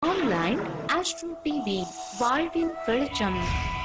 Online astro TV வாழ்வின் வெளிச்சம்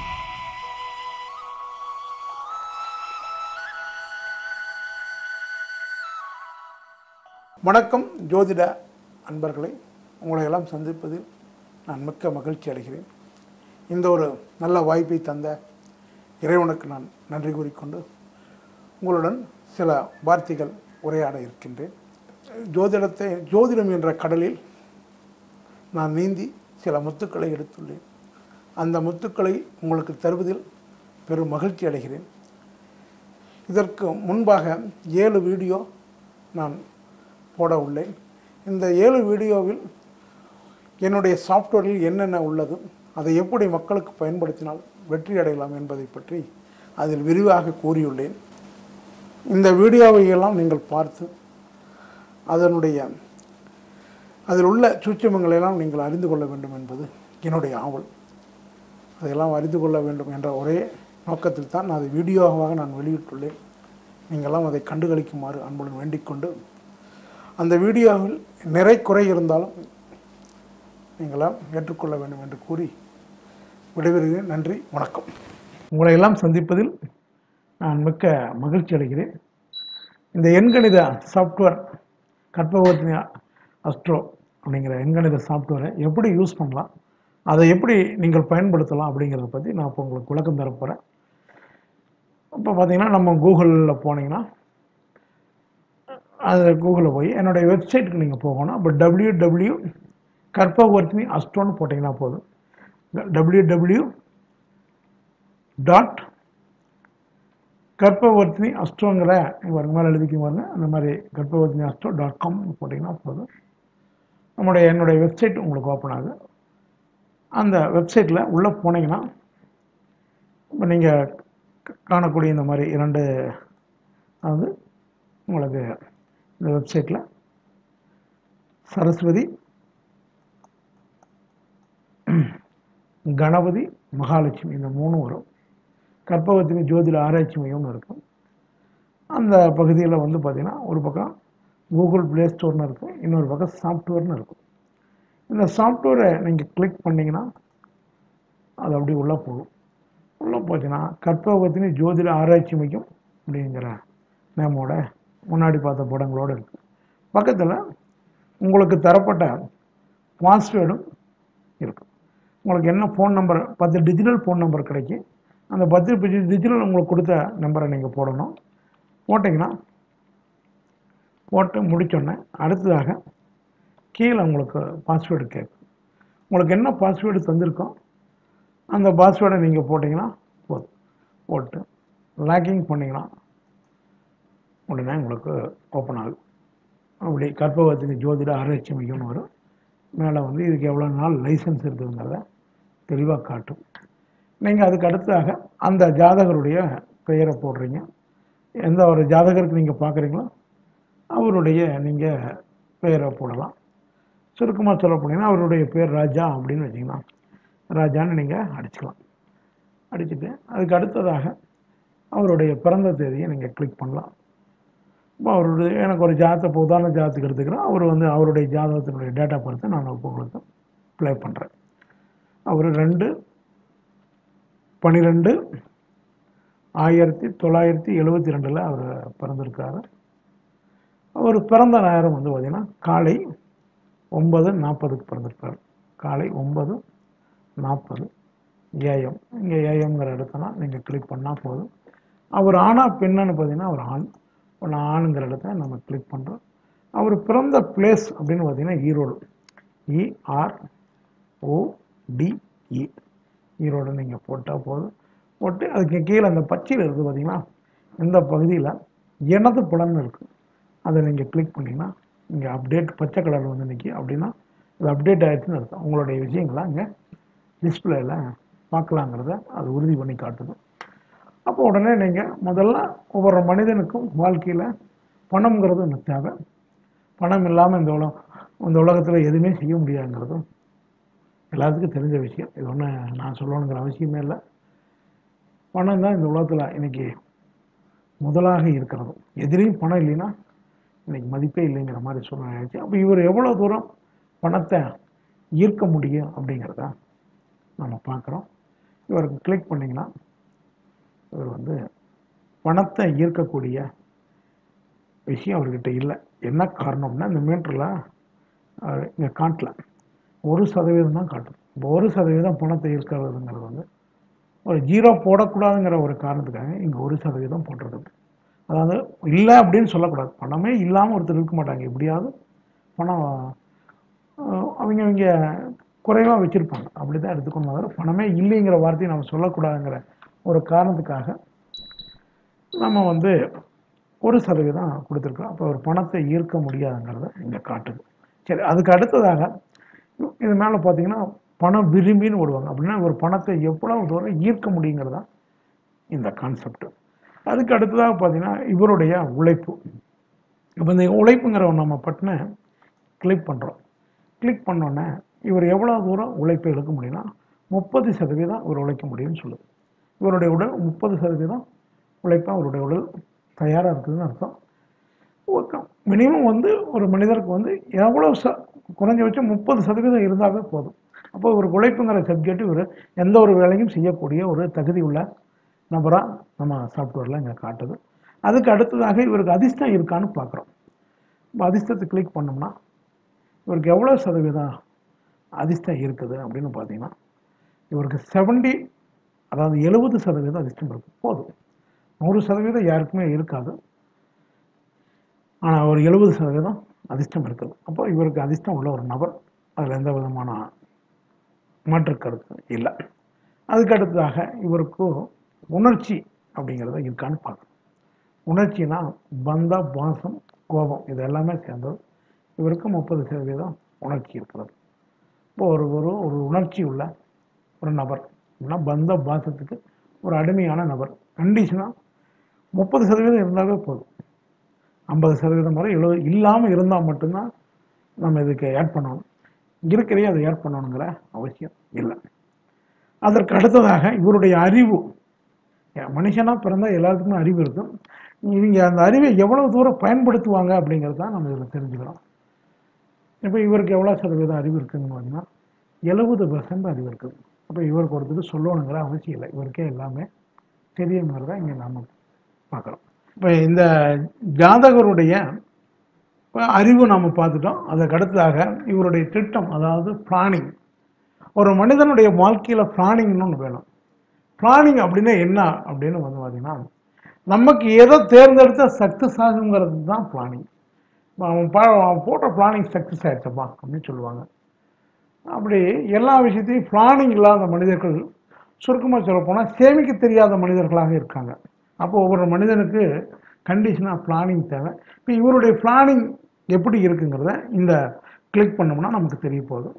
வணக்கம் ஜோதிட அன்பர்களை உங்களை எல்லாம் சந்திப்பதில் நான் மிக்க மகிழ்ச்சி அடைகிறேன் இந்த ஒரு நல்ல வாய்ப்பை தந்த இறைவனுக்கு நான் நன்றி கூறிக்கொண்டு உங்களுடன் சில வார்த்தைகள் உரையாட இருக்கின்றேன் ஜோதிடத்தை ஜோதிடம் என்ற கடலில் நான் நீந்தி சில முத்துக்களை எடுத்துள்ளேன் அந்த முத்துக்களை உங்களுக்கு தருவதில் பெரும் மகிழ்ச்சி அடைகிறேன் இதற்கு முன்பாக ஏழு வீடியோ நான் போட உள்ளேன் இந்த ஏழு வீடியோவில் என்னுடைய சாஃப்ட்வேரில் என்னென்ன உள்ளது அதை எப்படி மக்களுக்கு பயன்படுத்தினால் வெற்றி அடையலாம் என்பதை பற்றி அதில் விரிவாக கூறியுள்ளேன் இந்த வீடியோவை எல்லாம் நீங்கள் பார்த்து அதனுடைய அதில் உள்ள சூட்சமங்களை எல்லாம் நீங்கள் அறிந்து கொள்ள வேண்டும் என்பது என்னுடைய ஆவல் அதையெல்லாம் அறிந்து கொள்ள வேண்டும் என்ற ஒரே நோக்கத்தில் தான் நான் அதை வீடியோவாக நான் வெளியிட்டுள்ளேன் நீங்களாம் அதை கண்டுகளிக்குமாறு அன்புடன் வேண்டிக்கொண்டு அந்த வீடியோவில் நிறை குறை இருந்தாலும் நீங்களாம் ஏற்றுக்கொள்ள வேண்டும் என்று கூறி விடைபெறுகிறேன் நன்றி வணக்கம் உங்களை எல்லாம் சந்திப்பதில் நான் மிக்க மகிழ்ச்சி அடைகிறேன் இந்த எண்கணித சாஃப்ட்வேர் கற்பகவர்த்தினி அஸ்ட்ரோ அப்படிங்கிற எண்கணித சாஃப்ட்வேரை எப்படி யூஸ் பண்ணலாம் அதை எப்படி நீங்கள் பயன்படுத்தலாம் அப்படிங்கிறத பற்றி நான் இப்போ உங்களுக்கு விளக்கம் தரப்போகிறேன் இப்போ பார்த்தீங்கன்னா நம்ம கூகுளில் போனீங்கன்னா அது கூகுளில் போய் என்னுடைய வெப்சைட்டுக்கு நீங்கள் போகணும் அப்போ டபிள்யூ டபிள்யூ கற்பகவர்த்தினி அஸ்ட்ரோன்னு போட்டிங்கன்னா போதும் டபிள்யூ டபிள்யூ டாட் கற்பவர்த்தினி அஸ்ட்ரோங்கிற பாருங்க மேலே எழுதிக்க பாருங்க அந்த மாதிரி கற்பவர்த்தினி அஸ்ட்ரோ டாட் காம் போட்டிங்கன்னா போதும் நம்முடைய என்னுடைய வெப்சைட் உங்களுக்கு ஓப்பன் ஆகுது அந்த வெப்சைட்டில் உள்ளே போனீங்கன்னா இப்போ நீங்கள் காணக்கூடிய இந்த மாதிரி இரண்டு அதாவது உங்களுக்கு இந்த வெப்சைட்டில் சரஸ்வதி கணபதி மகாலட்சுமி இந்த மூணும் வரும் கற்பகத்தினி ஜோதிட ஆராய்ச்சி மையம்னு இருக்கும் அந்த பகுதியில் வந்து பார்த்திங்கன்னா ஒரு பக்கம் கூகுள் ப்ளே ஸ்டோர்னு இருக்கும் இன்னொரு பக்கம் சாஃப்ட்வேர்னு இருக்கும் இந்த சாஃப்ட்வேரை நீங்கள் கிளிக் பண்ணிங்கன்னா அது அப்படி உள்ளே போகும் உள்ளே போச்சுன்னா கற்பகத்தினி ஜோதிட ஆராய்ச்சி மையம் அப்படிங்கிற நேமோட முன்னாடி பார்த்த படங்களோடு இருக்குது பக்கத்தில் உங்களுக்கு தரப்பட்ட பாஸ்வேர்டும் இருக்கும் உங்களுக்கு என்ன ஃபோன் நம்பர் பத்து டிஜிட்டல் ஃபோன் நம்பர் கிடைக்கும் அந்த பத்து டிஜிட்டல் உங்களுக்கு கொடுத்த நம்பரை நீங்கள் போடணும் போட்டிங்கன்னா போட்டு முடித்தோடனே அடுத்ததாக கீழே உங்களுக்கு பாஸ்வேர்டு கேட்கும் உங்களுக்கு என்ன பாஸ்வேர்டு தந்திருக்கோம் அந்த பாஸ்வேர்டை நீங்கள் போட்டிங்கன்னா போதும் போட்டு லாக்கிங் பண்ணிங்கன்னா உடனே உங்களுக்கு ஓப்பன் ஆகும் அப்படி கற்பகத்துக்கு ஜோதிட ஆராய்ச்சி மையம்னு வரும் மேலே வந்து இதுக்கு எவ்வளோ நாள் லைசன்ஸ் இருக்குதுங்கிறத தெளிவாக காட்டும் நீங்கள் அதுக்கு அடுத்ததாக அந்த ஜாதகருடைய பெயரை போடுறீங்க எந்த ஒரு ஜாதகருக்கு நீங்கள் பார்க்குறீங்களோ அவருடைய நீங்கள் பெயரை போடலாம் சுருக்கமாக சொல்ல போனீங்கன்னா அவருடைய பேர் ராஜா அப்படின்னு வச்சிங்கன்னா ராஜான்னு நீங்கள் அடிச்சுக்கலாம் அடிச்சுட்டு அதுக்கு அடுத்ததாக அவருடைய பிறந்த தேதியை நீங்கள் கிளிக் பண்ணலாம் இப்போ அவருடைய எனக்கு ஒரு ஜாதத்தை இப்போ உதாரண ஜாதத்துக்கு எடுத்துக்கிறேன் அவர் வந்து அவருடைய ஜாதகத்தினுடைய டேட்டா பொறுத்து நான் இப்போ உங்களுக்கு ப்ளே பண்ணுறேன் அவர் ரெண்டு பன்னிரெண்டு ஆயிரத்தி தொள்ளாயிரத்தி எழுபத்தி ரெண்டில் அவர் பிறந்திருக்காரு அவர் பிறந்த நேரம் வந்து பார்த்திங்கன்னா காலை ஒன்பது நாற்பதுக்கு பிறந்திருக்காரு காலை ஒன்பது நாற்பது ஏஎம் இங்கே ஏஎம்ங்கிற இடத்தனா நீங்கள் கிளிக் பண்ணால் போதும் அவர் ஆனா பெண்ணான்னு பார்த்தீங்கன்னா அவர் ஆண் இப்போ நான் ஆணுங்கிற இடத்த நம்ம கிளிக் பண்ணுறோம் அவர் பிறந்த பிளேஸ் அப்படின்னு பார்த்தீங்கன்னா ஈரோடு இஆர் ஓடிஇ ஈரோடு நீங்கள் போட்டால் போதும் போட்டு அதுக்கு கீழே அந்த பச்சையில் இருக்குது பார்த்தீங்களா இந்த பகுதியில் எனது புலன் இருக்குது அதை நீங்கள் கிளிக் பண்ணிங்கன்னா இங்கே அப்டேட் பச்சை கலரில் வந்து நிற்கி அப்படின்னா இது அப்டேட் ஆகிடுச்சுன்னு அர்த்தம் உங்களுடைய விஷயங்கள்லாம் இங்கே டிஸ்பிளேயில் பார்க்கலாங்கிறத அது உறுதி பண்ணி காட்டுது அப்போ உடனே நீங்கள் முதல்ல ஒவ்வொரு மனிதனுக்கும் வாழ்க்கையில் பணம்ங்கிறது ஒன்று தேவை பணம் இல்லாமல் இந்த உலகம் இந்த உலகத்தில் எதுவுமே செய்ய முடியாதுங்கிறதும் எல்லாத்துக்கும் தெரிஞ்ச விஷயம் இது ஒன்றும் நான் சொல்லணுங்கிற அவசியமே இல்லை பணம் தான் இந்த உலகத்தில் இன்றைக்கி முதலாக இருக்கிறது எதிரையும் பணம் இல்லைன்னா இன்றைக்கி மதிப்பே இல்லைங்கிற மாதிரி சூழ்நிலை ஆயிடுச்சு அப்போ இவர் எவ்வளோ தூரம் பணத்தை ஈர்க்க முடியும் அப்படிங்கிறத நம்ம பார்க்குறோம் இவருக்கு கிளிக் பண்ணிங்கன்னா இவர் வந்து பணத்தை ஈர்க்கக்கூடிய விஷயம் அவர்கிட்ட இல்லை என்ன காரணம்னா இந்த மீட்டரில் இங்கே காட்டல ஒரு சதவீதம் தான் காட்டும் இப்போ ஒரு சதவீதம் பணத்தை ஈர்க்கிறதுங்கிறது வந்து ஒரு ஜீரோ போடக்கூடாதுங்கிற ஒரு காரணத்துக்காக இங்கே ஒரு சதவீதம் போட்டிருக்கு அதாவது இல்லை அப்படின்னு சொல்லக்கூடாது பணமே இல்லாமல் ஒருத்தர் இருக்க மாட்டாங்க எப்படியாவது பணம் அஹ், அவங்க அவங்க குறைவாக வச்சுருப்பாங்க அப்படி தான் எடுத்துக்கணும் தவிர பணமே இல்லைங்கிற வார்த்தையை நம்ம சொல்லக்கூடாதுங்கிற ஒரு காரணத்துக்காக நம்ம வந்து ஒரு சதவீதம் கொடுத்துருக்கோம் அப்போ ஒரு பணத்தை ஈர்க்க முடியாதுங்கிறத இங்கே காட்டுது சரி அதுக்கு அடுத்ததாக இது மேலே பார்த்தீங்கன்னா பணம் விரும்பின்னு விடுவாங்க அப்படின்னா ஒரு பணத்தை எவ்வளவு தூரம் ஈர்க்க முடியுங்கிறதா இந்த கான்செப்ட் அதுக்கு அடுத்ததாக பார்த்தீங்கன்னா இவருடைய உழைப்பு இப்போ இந்த உழைப்புங்கிற ஒண்ணு நம்ம பட்டின கிளிக் பண்ணுறோம் கிளிக் பண்ணோன்னே இவர் எவ்வளோ தூரம் உழைப்பை எடுக்க முடியும்னா முப்பது சதவீதம் இவர் உழைக்க முடியும்னு சொல்லுது இவருடைய உடல் முப்பது சதவீதம் உழைப்பா அவருடைய உடல் தயாராக இருக்குதுன்னு அர்த்தம் மினிமம் வந்து ஒரு மனிதருக்கு வந்து எவ்வளோ ச குறைஞ்சபட்சம் முப்பது சதவீதம் இருந்தாவே போதும் அப்போ ஒரு உழைப்புங்கிற சப்ஜெக்ட் இவர் எந்த ஒரு வேலையும் செய்யக்கூடிய ஒரு தகுதி உள்ள நபராக நம்ம சாஃப்ட்வேரில் இங்கே காட்டுது அதுக்கு அடுத்ததாக இவருக்கு அதிர்ஷ்டம் இருக்கான்னு பார்க்குறோம் இப்போ அதிர்ஷ்டத்தை கிளிக் பண்ணோம்னா இவருக்கு எவ்வளோ சதவீதம் அதிர்ஷ்டம் இருக்குது அப்படின்னு பார்த்தீங்கன்னா இவருக்கு செவன்டி அதாவது எழுபது சதவீதம் அதிர்ஷ்டம் இருக்கும் போதும் நூறு சதவீதம் யாருக்குமே இருக்காது ஆனால் ஒரு எழுபது சதவீதம் அதிர்ஷ்டம் இருக்குது அப்போ இவருக்கு அதிர்ஷ்டம் உள்ள ஒரு நபர் அதில் எந்த விதமான மாற்று கருத்து இல்லை அதுக்கு அடுத்ததாக இவருக்கு உணர்ச்சி அப்படிங்கிறத இருக்கான்னு பார்க்கணும் உணர்ச்சினா பந்தா பாசம் கோபம் இது எல்லாமே சேர்ந்தது இவருக்கு முப்பது சதவீதம் உணர்ச்சி இருக்கிறது இப்போ ஒரு ஒரு ஒரு உணர்ச்சி உள்ள ஒரு நபர் அப்படின்னா பந்த பாசத்துக்கு ஒரு அடிமையான நபர் கண்டிஷனாக முப்பது சதவீதம் இருந்தாவே போதும் ஐம்பது சதவீதம் வரை எழுபது இல்லாமல் இருந்தால் மட்டும்தான் நம்ம இதுக்கு ஆட் பண்ணணும் இருக்கிறே அதை ஆட் பண்ணணுங்கிற அவசியம் இல்லை அதற்கு அடுத்ததாக இவருடைய அறிவு மனுஷனாக பிறந்தால் எல்லாத்துக்குமே அறிவு இருக்கும் இவங்க அந்த அறிவை எவ்வளவு தூரம் பயன்படுத்துவாங்க அப்படிங்கிறது தான் நம்ம இதில் தெரிஞ்சுக்கிறோம் இப்போ இவருக்கு எவ்வளோ சதவீதம் அறிவு இருக்குன்னு பார்த்தீங்கன்னா எழுபது பர்சன்ட் அறிவு இருக்குது அப்போ இவருக்கு ஒருத்தர் சொல்லணுங்கிற அவசியம் இல்லை இவருக்கே எல்லாமே தெரியும் மாதிரி தான் இங்கே நாம் பார்க்குறோம் இப்போ இந்த ஜாதகருடைய இப்ப அறிவு நாம் பார்த்துட்டோம் அதுக்கு அடுத்ததாக இவருடைய திட்டம் அதாவது பிளானிங் ஒரு மனிதனுடைய வாழ்க்கையில் பிளானிங்னு ஒன்று வேணும் பிளானிங் அப்படின்னா என்ன அப்படின்னு வந்து பார்த்தீங்கன்னா நமக்கு எதை தேர்ந்தெடுத்தா சக்ஸஸ் ஆகுங்கிறது தான் பிளானிங் அவன் பா அவன் போட்ட பிளானிங் சக்ஸஸ் ஆயிடுச்சப்பா அப்படின்னு சொல்லுவாங்க அப்படி எல்லா விஷயத்தையும் பிளானிங் இல்லாத மனிதர்கள் சுருக்கமாக சொல்லப்போனால் சேமிக்க தெரியாத மனிதர்களாக இருக்காங்க அப்போ ஒவ்வொரு மனிதனுக்கு கண்டிஷனாக பிளானிங் தேவை இப்போ இவருடைய பிளானிங் எப்படி இருக்குங்கிறத இந்த கிளிக் பண்ணோம்னா நமக்கு தெரிய போகுது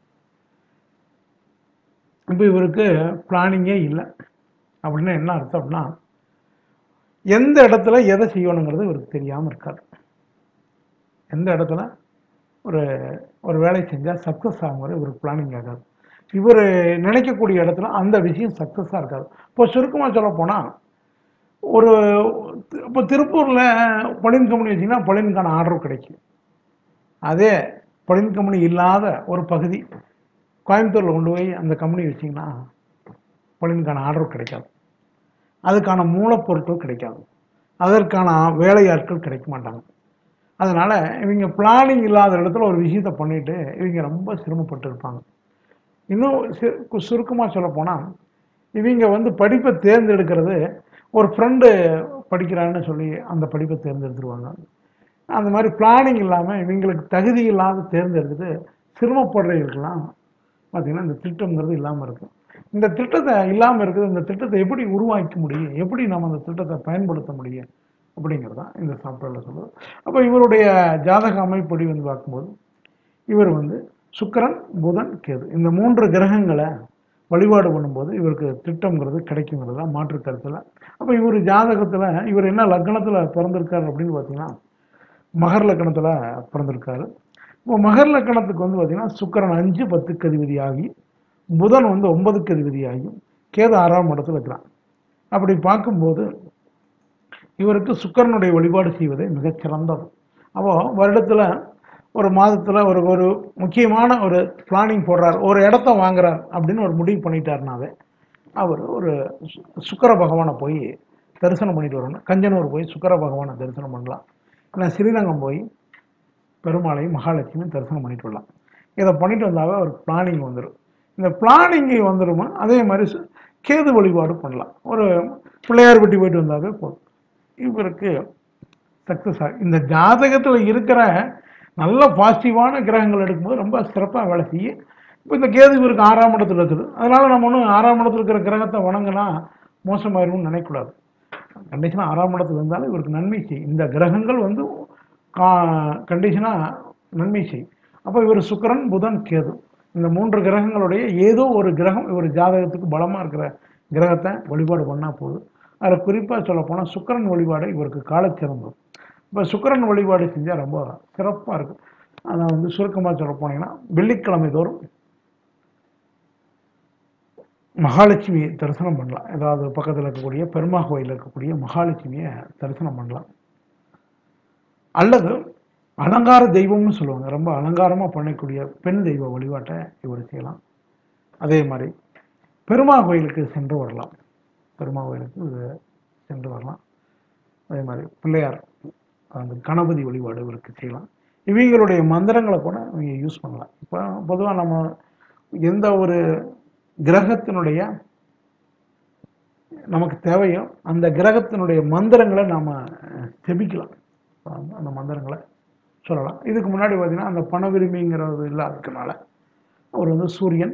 இப்போ இவருக்கு பிளானிங்கே இல்லை அப்படின்னா என்ன அர்த்தம் அப்படின்னா எந்த இடத்துல எதை செய்யணுங்கிறது இவருக்கு தெரியாமல் இருக்காது எந்த இடத்துல ஒரு ஒரு வேலை செஞ்சால் சக்ஸஸ் ஆகுங்கிற இவருக்கு பிளானிங் ஆகாது இவர் நினைக்கக்கூடிய இடத்துல அந்த விஷயம் சக்ஸஸாக இருக்காது இப்போ சுருக்கமாக சொல்ல போனால் ஒரு இப்போ திருப்பூரில் பொலின் கம்பெனி வச்சிங்கன்னா பொலினுக்கான ஆர்டர் கிடைக்கும் அதே பொலின் கம்பெனி இல்லாத ஒரு பகுதி கோயம்புத்தூரில் கொண்டு போய் அந்த கம்பெனி வச்சிங்கன்னா பொலினுக்கான ஆர்டர் கிடைக்காது அதுக்கான மூலப்பொருட்கள் கிடைக்காது அதற்கான வேலையாட்கள் கிடைக்க மாட்டாங்க அதனால் இவங்க பிளானிங் இல்லாத இடத்துல ஒரு விஷயத்தை பண்ணிட்டு இவங்க ரொம்ப சிரமப்பட்டு இருப்பாங்க இன்னும் சுருக்கமாக சொல்ல போனால் இவங்க வந்து படிப்பை தேர்ந்தெடுக்கிறது ஒரு ஃப்ரெண்டு படிக்கிறான்னு சொல்லி அந்த படிப்பை தேர்ந்தெடுத்துருவாங்க அந்த மாதிரி பிளானிங் இல்லாமல் இவங்களுக்கு தகுதி இல்லாத தேர்ந்தெடுத்துட்டு சிரமப்படுறவங்களுக்கெல்லாம் பார்த்திங்கன்னா இந்த திட்டம்ங்கிறது இல்லாமல் இருக்கும் இந்த திட்டத்தை இல்லாமல் இருக்குது இந்த திட்டத்தை எப்படி உருவாக்க முடியும் எப்படி நம்ம அந்த திட்டத்தை பயன்படுத்த முடியும் அப்படிங்கிறது தான் இந்த சாஃப்ட்வேரில் சொல்லுது அப்போ இவருடைய ஜாதக அமைப்படி வந்து பார்க்கும்போது இவர் வந்து சுக்கிரன் புதன் கேது இந்த மூன்று கிரகங்களை வழிபாடு பண்ணும்போது இவருக்கு திட்டம்ங்கிறது கிடைக்குங்கிறது தான் மாற்று கருத்தில் அப்போ இவர் ஜாதகத்தில் இவர் என்ன லக்னத்தில் பிறந்திருக்காரு அப்படின்னு பார்த்தீங்கன்னா மகர் லக்கணத்தில் பிறந்திருக்காரு இப்போ மகர் லக்கணத்துக்கு வந்து பார்த்தீங்கன்னா சுக்கிரன் அஞ்சு பத்துக்கு அதிபதி ஆகி புதன் வந்து ஒன்பதுக்கு அதிபதி ஆகி கேது ஆறாம் இடத்துல இருக்கிறான் அப்படி பார்க்கும்போது இவருக்கு சுக்கரனுடைய வழிபாடு செய்வதே மிகச்சிறந்தது அப்போ வருடத்தில் ஒரு மாதத்தில் ஒரு ஒரு முக்கியமான ஒரு பிளானிங் போடுறார் ஒரு இடத்த வாங்குறார் அப்படின்னு ஒரு முடிவு பண்ணிட்டாருனாவே அவர் ஒரு சு- சுக்கிர பகவானை போய் தரிசனம் பண்ணிட்டு வரணும் கஞ்சனூர் போய் சுக்கிர பகவானை தரிசனம் பண்ணலாம் இல்லை ஸ்ரீரங்கம் போய் பெருமாளையும் மகாலட்சுமியும் தரிசனம் பண்ணிட்டு வரலாம் இதை பண்ணிட்டு வந்தாவே ஒரு பிளானிங் வந்துடும் இந்த பிளானிங் வந்துருமா அதே மாதிரி சு- கேது வழிபாடு பண்ணலாம் ஒரு பிள்ளையார் பட்டி போயிட்டு வந்தாவே போதும் இவருக்கு சக்ஸஸ் ஆகும் இந்த ஜாதகத்தில் இருக்கிற நல்ல பாசிட்டிவான கிரகங்கள் எடுக்கும்போது ரொம்ப சிறப்பாக வேலை செய்யும் இப்போ இந்த கேது இவருக்கு ஆறாம் இடத்துல இருக்குது அதனால நம்ம ஒன்றும் ஆறாம் இடத்துல இருக்கிற கிரகத்தை வணங்கினா மோசமாயிரும்னு நினைக்கக்கூடாது கண்டிஷனாக ஆறாம் இடத்துல இருந்தாலும் இவருக்கு நன்மை செய்யும் இந்த கிரகங்கள் வந்து கா கண்டிஷனாக நன்மை செய்யும் அப்போ இவர் சுக்கிரன் புதன் கேது இந்த மூன்று கிரகங்களுடைய ஏதோ ஒரு கிரகம் இவர் ஜாதகத்துக்கு பலமாக இருக்கிற கிரகத்தை வழிபாடு பண்ணால் போதும் அதில் குறிப்பாக சொல்லப்போனால் சுக்கிரன் வழிபாடு இவருக்கு காலச்சிறந்தது இப்போ சுக்கிரன் வழிபாடு செஞ்சால் ரொம்ப சிறப்பாக இருக்கும் அதை வந்து சுருக்கமாக சொல்ல போனீங்கன்னா வெள்ளிக்கிழமை தோறும் மகாலட்சுமி தரிசனம் பண்ணலாம் ஏதாவது பக்கத்தில் இருக்கக்கூடிய பெருமா கோயில் இருக்கக்கூடிய மகாலட்சுமியை தரிசனம் பண்ணலாம் அல்லது அலங்கார தெய்வம்னு சொல்லுவாங்க ரொம்ப அலங்காரமாக பண்ணக்கூடிய பெண் தெய்வ வழிபாட்டை இவர் செய்யலாம் அதே மாதிரி பெருமா கோயிலுக்கு சென்று வரலாம் பெருமா கோயிலுக்கு இது சென்று வரலாம் அதே மாதிரி பிள்ளையார் அந்த கணபதி வழிபாடு இவருக்கு செய்யலாம் இவங்களுடைய மந்திரங்களை கூட இவங்க யூஸ் பண்ணலாம் இப்போ பொதுவாக நம்ம எந்த ஒரு கிரகத்தினுடைய நமக்கு தேவையோ அந்த கிரகத்தினுடைய மந்திரங்களை நாம் ஜெபிக்கலாம் அந்த- அந்த மந்திரங்களை சொல்லலாம் இதுக்கு முன்னாடி பார்த்தீங்கன்னா அந்த பண விரும்பிங்கிறது இல்லாததுனால அவர் வந்து சூரியன்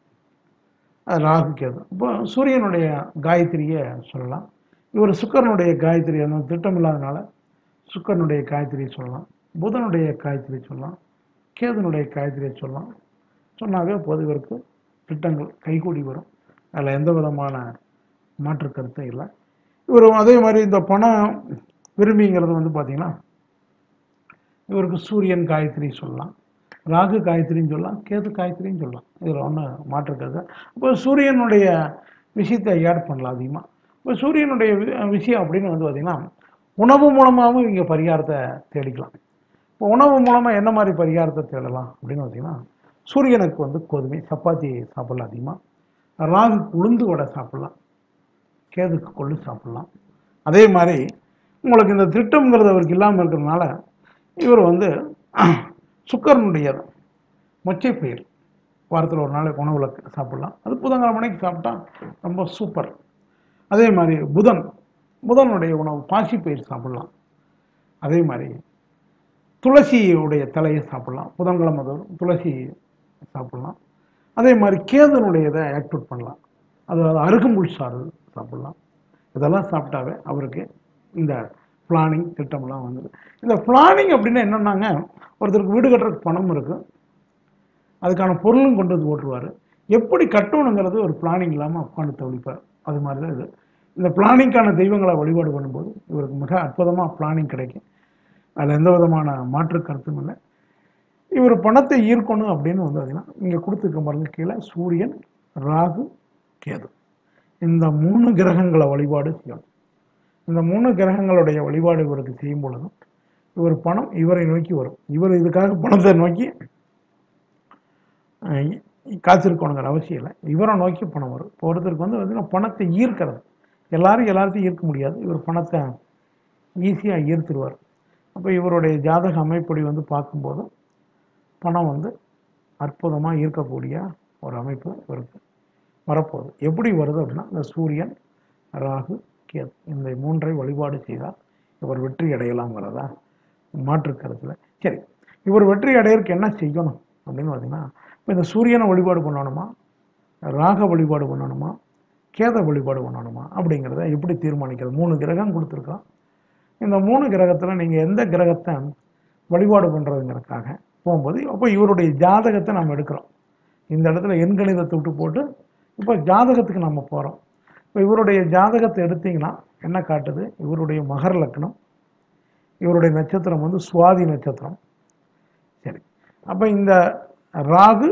அது ராகு கேது இப்போ சூரியனுடைய காயத்ரியை சொல்லலாம் இவர் சுக்கரனுடைய காயத்ரி அந்த திட்டம் இல்லாதனால சுக்கரனுடைய காயத்ரியை சொல்லலாம் புதனுடைய காயத்ரி சொல்லலாம் கேதுனுடைய காயத்ரியை சொல்லலாம் சொன்னாவே போது இவருக்கு திட்டங்கள் கைகூடி வரும் அதில் எந்த விதமான மாற்று கருத்தும் இல்லை இவர் அதே மாதிரி இந்த பணம் விரும்பிங்கிறது வந்து பார்த்தீங்கன்னா இவருக்கு சூரியன் காயத்ரி சொல்லலாம் ராகு காயத்ரின்னு சொல்லலாம் கேது காயத்ரின்னு சொல்லலாம் இதில் ஒன்றும் மாற்றுக்கிறது இப்போ சூரியனுடைய விஷயத்தை ஆட் பண்ணலாம் அதிகமாக இப்போ சூரியனுடைய வி- விஷயம் அப்படின்னு வந்து பார்த்திங்கன்னா உணவு மூலமாகவும் இங்கே பரிகாரத்தை தேடிக்கலாம் இப்போ உணவு மூலமாக என்ன மாதிரி பரிகாரத்தை தேடலாம் அப்படின்னு பார்த்தீங்கன்னா சூரியனுக்கு வந்து கோதுமை சப்பாத்தி சாப்பிடலாம் அதிகமாக ராகுக்கு உளுந்து வடை சாப்பிடலாம் கேதுக்கு கொள்ளு சாப்பிடலாம் அதே மாதிரி உங்களுக்கு இந்த திட்டம்ங்கிறது அவருக்கு இல்லாமல் இருக்கிறதுனால இவர் வந்து சுக்கரனுடைய மொச்சை பயிர் வாரத்தில் ஒரு நாளைக்கு உணவுல சாப்பிடலாம் அது புதன்கிழமைக்கு சாப்பிட்டா ரொம்ப சூப்பர் அதே மாதிரி புதன் புதனுடைய உணவு பாசி பயிர் சாப்பிடலாம் அதே மாதிரி துளசியுடைய தலையை சாப்பிடலாம் புதன்கிழமை தோறும் துளசி சாப்பிடலாம் அதே மாதிரி கேதனுடைய இதை ஆக்டிவேட் பண்ணலாம் அதாவது அருகம்புல் சாறு சாப்பிடலாம் இதெல்லாம் சாப்பிட்டாவே அவருக்கு இந்த பிளானிங் திட்டம்லாம் வந்தது இந்த பிளானிங் அப்படின்னா என்னன்னாங்க ஒருத்தருக்கு வீடு கட்டுறதுக்கு பணம் இருக்கு அதுக்கான பொருளும் கொண்டு வந்து ஓட்டுருவார் எப்படி கட்டணுங்கிறது ஒரு பிளானிங் இல்லாமல் உட்காந்து தவிப்பார் அது மாதிரி தான் இது இந்த பிளானிங்கான தெய்வங்களை வழிபாடு பண்ணும்போது இவருக்கு மிக அற்புதமாக பிளானிங் கிடைக்கும் அதில் எந்த விதமான மாற்று கருத்தும் இல்லை இவர் பணத்தை ஈர்க்கணும் அப்படின்னு வந்து பார்த்தீங்கன்னா இங்கே கொடுத்துருக்க பாருங்க கீழே சூரியன் ராகு கேது இந்த மூணு கிரகங்களை வழிபாடு செய்யணும் இந்த மூணு கிரகங்களுடைய வழிபாடு இவருக்கு செய்யும் பொழுதும் இவர் பணம் இவரை நோக்கி வரும் இவர் இதுக்காக பணத்தை நோக்கி அஹ், காத்திருக்கணுங்கிற அவசியம் இல்லை இவரை நோக்கி பணம் வரும் இப்போ ஒருத்தருக்கு வந்து பார்த்தீங்கன்னா பணத்தை ஈர்க்கிறது எல்லாரும் எல்லாத்தையும் ஈர்க்க முடியாது இவர் பணத்தை ஈஸியாக ஈர்த்துருவார் அப்போ இவருடைய ஜாதக அமைப்படி வந்து பார்க்கும்போது பணம் வந்து அற்புதமாக ஈர்க்கக்கூடிய ஒரு அமைப்பு இவருக்கு வரப்போகுது எப்படி வருது அப்படின்னா இந்த சூரியன் ராகு கேது இந்த மூன்றை வழிபாடு செய்தால் இவர் வெற்றி அடையலாங்கிறதா மாற்று கருத்துல சரி இவர் வெற்றி அடையறதுக்கு என்ன செய்யணும் அப்படின்னு பார்த்தீங்கன்னா இப்போ இந்த சூரியனை வழிபாடு பண்ணணுமா ராக வழிபாடு பண்ணணுமா கேத வழிபாடு பண்ணணுமா அப்படிங்கிறத எப்படி தீர்மானிக்கிறது மூணு கிரகம் கொடுத்துருக்கோம் இந்த மூணு கிரகத்தில் நீங்கள் எந்த கிரகத்தை வழிபாடு பண்ணுறதுங்கிறதுக்காக போகும்போது அப்போ இவருடைய ஜாதகத்தை நம்ம எடுக்கிறோம் இந்த இடத்துல எண்கணிதத்தை விட்டு போட்டு இப்போ ஜாதகத்துக்கு நம்ம போகிறோம் இப்போ இவருடைய ஜாதகத்தை எடுத்தீங்கன்னா என்ன காட்டுது இவருடைய மகர லக்னம் இவருடைய நட்சத்திரம் வந்து சுவாதி நட்சத்திரம் சரி அப்போ இந்த ராகு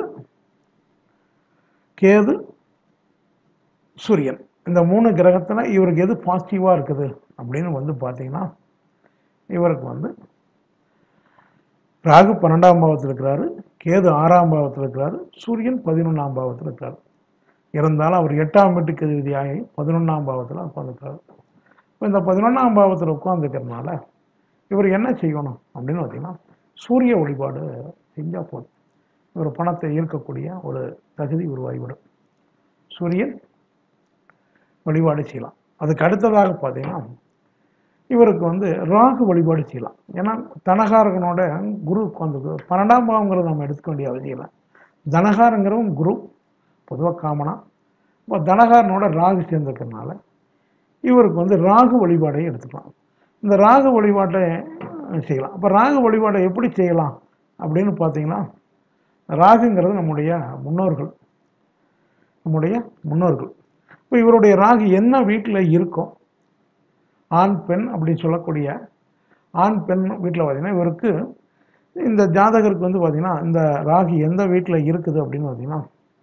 கேது சூரியன் இந்த மூணு கிரகத்தில் இவருக்கு எது பாசிட்டிவாக இருக்குது அப்படின்னு வந்து பார்த்தீங்கன்னா இவருக்கு வந்து ராகு பன்னெண்டாம் பாவத்தில் இருக்கிறாரு கேது ஆறாம் பாவத்தில் இருக்கிறாரு சூரியன் பதினொன்றாம் பாவத்தில் இருக்காரு இருந்தாலும் அவர் எட்டாம் வீட்டுக்கு அதிபதியாகி பதினொன்றாம் பாவத்தில் உட்காந்துருக்காரு இப்போ இந்த பதினொன்றாம் பாவத்தில் உட்காந்துக்கிறதுனால இவர் என்ன செய்யணும் அப்படின்னு பார்த்தீங்கன்னா சூரிய வழிபாடு செஞ்சால் போதும் இவர் பணத்தை ஈர்க்கக்கூடிய ஒரு தகுதி உருவாகிவிடும் சூரியன் வழிபாடு செய்யலாம் அதுக்கு அடுத்ததாக பார்த்தீங்கன்னா இவருக்கு வந்து ராகு வழிபாடு செய்யலாம் ஏன்னா தனகாரகனோட குரு உட்காந்து பன்னெண்டாம் பாவங்கிறத நம்ம எடுத்துக்க வேண்டிய அவசியம் இல்லை தனகாரங்கிறவன் குரு பொதுவாக காமனா இப்போ தனகாரனோட ராகு சேர்ந்துருக்கறனால இவருக்கு வந்து ராகு வழிபாடையும் எடுத்துக்கலாம் இந்த ராகு வழிபாட்டை செய்யலாம் அப்போ ராகு வழிபாடை எப்படி செய்யலாம் அப்படின்னு பார்த்தீங்கன்னா ராகுங்கிறது நம்முடைய முன்னோர்கள் நம்முடைய முன்னோர்கள் இப்போ இவருடைய ராகு என்ன வீட்டில் இருக்கும் ஆண் பெண் அப்படின்னு சொல்லக்கூடிய ஆண் பெண் வீட்டில் பார்த்தீங்கன்னா இவருக்கு இந்த ஜாதகருக்கு வந்து பார்த்தீங்கன்னா இந்த ராகு எந்த வீட்டில் இருக்குது அப்படின்னு பார்த்தீங்கன்னா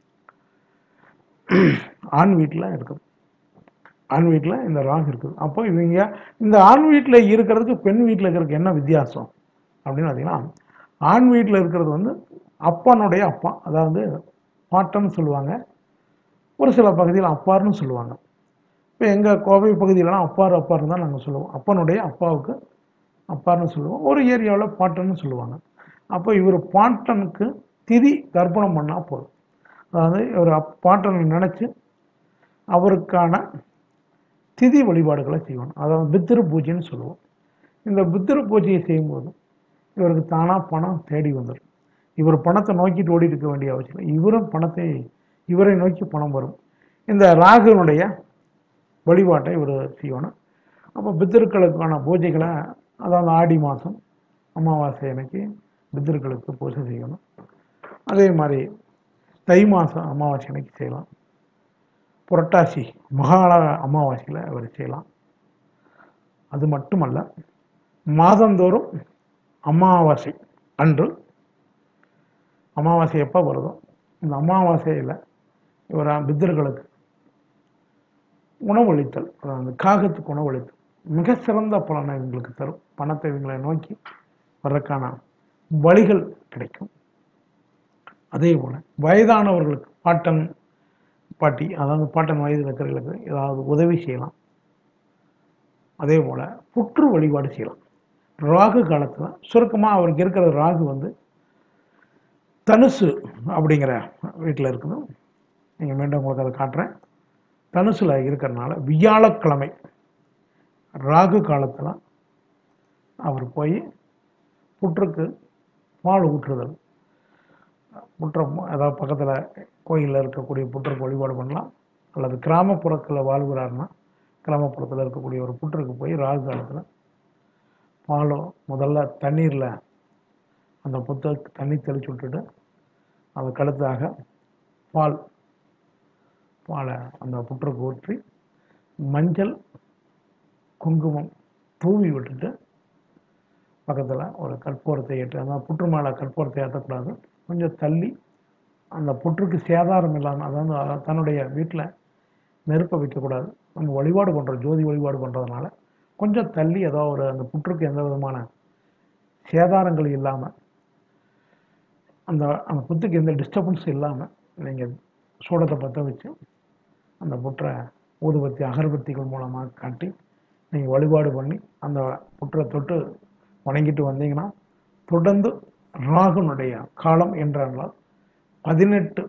ஆண் வீட்டில் இருக்குது ஆண் வீட்டில் இந்த ராகு இருக்குது அப்போ இவங்க இந்த ஆண் வீட்டில் இருக்கிறதுக்கு பெண் வீட்டில் இருக்கிறதுக்கு என்ன வித்தியாசம் அப்படின்னு பார்த்தீங்கன்னா ஆண் வீட்டில் இருக்கிறது வந்து அப்பனுடைய அப்பா அதாவது பாட்டன்னு சொல்லுவாங்க ஒரு சில பகுதியில் அப்பார்னு சொல்லுவாங்க இப்போ எங்கள் கோவை பகுதியிலலாம் அப்பார் அப்பார்னு தான் நாங்கள் சொல்லுவோம் அப்பனுடைய அப்பாவுக்கு அப்பார்னு சொல்லுவோம் ஒரு ஏரியாவில் பாட்டன்னு சொல்லுவாங்க அப்போ இவர் பாட்டனுக்கு திதி தர்ப்பணம் பண்ணால் போதும் அதாவது இவர் அப் பாட்டனை நினச்சி அவருக்கான திதி வழிபாடுகளை செய்யணும் அதாவது பித்திரு பூஜைன்னு சொல்லுவோம் இந்த பித்திரு பூஜையை செய்யும்போது இவருக்கு தானாக பணம் தேடி வந்துடும் இவர் பணத்தை நோக்கிட்டு ஓடி இருக்க வேண்டிய அவசியம் இல்லை. இவரும் பணத்தை இவரை நோக்கி பணம் வரும் இந்த ராகுனுடைய வழிபாட்டை இவர் செய்யணும் அப்போ பித்திருக்களுக்கான பூஜைகளை அதாவது ஆடி மாதம் அமாவாசை அன்னைக்கு பித்திருக்களுக்கு பூஜை செய்யணும் அதே மாதிரி தை மாதம் அமாவாசை அன்னைக்கு செய்யலாம் புரட்டாசி மகாள அமாவாசையில் அவர் செய்யலாம் அது மட்டுமல்ல மாதந்தோறும் அமாவாசை அன்று அமாவாசை எப்போ வருதோ இந்த அமாவாசையில் இவர் பித்தர்களுக்கு உணவளித்தல் அதாவது காகத்துக்கு உணவளித்தல் மிக சிறந்த பலனை இவங்களுக்கு தரும் பணத்தை இவங்களை நோக்கி வர்றதுக்கான வழிகள் கிடைக்கும் அதே போல் வயதானவர்களுக்கு பாட்டன் பாட்டி அதாவது பாட்டன் வயதில் இருக்கிறவர்களுக்கு ஏதாவது உதவி செய்யலாம் அதே போல் புற்று வழிபாடு செய்யலாம் ராகு காலத்தில் சுருக்கமாக அவருக்கு இருக்கிற ராகு வந்து தனுசு அப்படிங்கிற வீட்டில் இருக்குது நீங்கள் மீண்டும் உங்களுக்கு அதை காட்டுறேன் தனுசில் இருக்கிறனால வியாழக்கிழமை ராகு காலத்தில் அவர் போய் புற்றுக்கு பால் ஊற்றுதல் புற்றம் அதாவது பக்கத்தில் கோயிலில் இருக்கக்கூடிய புற்றுக்கு வழிபாடு பண்ணலாம் அல்லது கிராமப்புறத்தில் வாழ்கிறாருன்னா கிராமப்புறத்தில் இருக்கக்கூடிய ஒரு புற்றுக்கு போய் ராகு காலத்தில் பாலோ முதல்ல தண்ணீரில் அந்த புத்தருக்கு தண்ணி தெளிச்சு விட்டுட்டு அது கழுத்தாக பால் பாலை அந்த புற்றுக்கு ஊற்றி மஞ்சள் குங்குமம் தூவி விட்டுட்டு பக்கத்தில் ஒரு கற்பூரத்தை ஏற்று அந்த புற்று மேலே கற்பூரத்தை ஏற்றக்கூடாது கொஞ்சம் தள்ளி அந்த புற்றுக்கு சேதாரம் இல்லாமல் அதாவது அ- தன்னுடைய வீட்டில் நெருப்பை வைக்கக்கூடாது நம்ம வழிபாடு பண்ணுறோம் ஜோதி வழிபாடு பண்ணுறதுனால கொஞ்சம் தள்ளி ஏதோ ஒரு அந்த புற்றுக்கு எந்த விதமான சேதாரங்கள் இல்லாமல் அந்த அந்த புத்துக்கு எந்த டிஸ்டர்பன்ஸும் இல்லாமல் நீங்கள் சூடத்தை பற்ற வச்சு அந்த புற்றை ஊதுபத்தி அகர்பத்திகள் மூலமாக காட்டி நீங்கள் வழிபாடு பண்ணி அந்த புற்றை தொட்டு வணங்கிட்டு வந்தீங்கன்னா தொடர்ந்து ராகுனுடைய காலம் என்றால் பதினெட்டு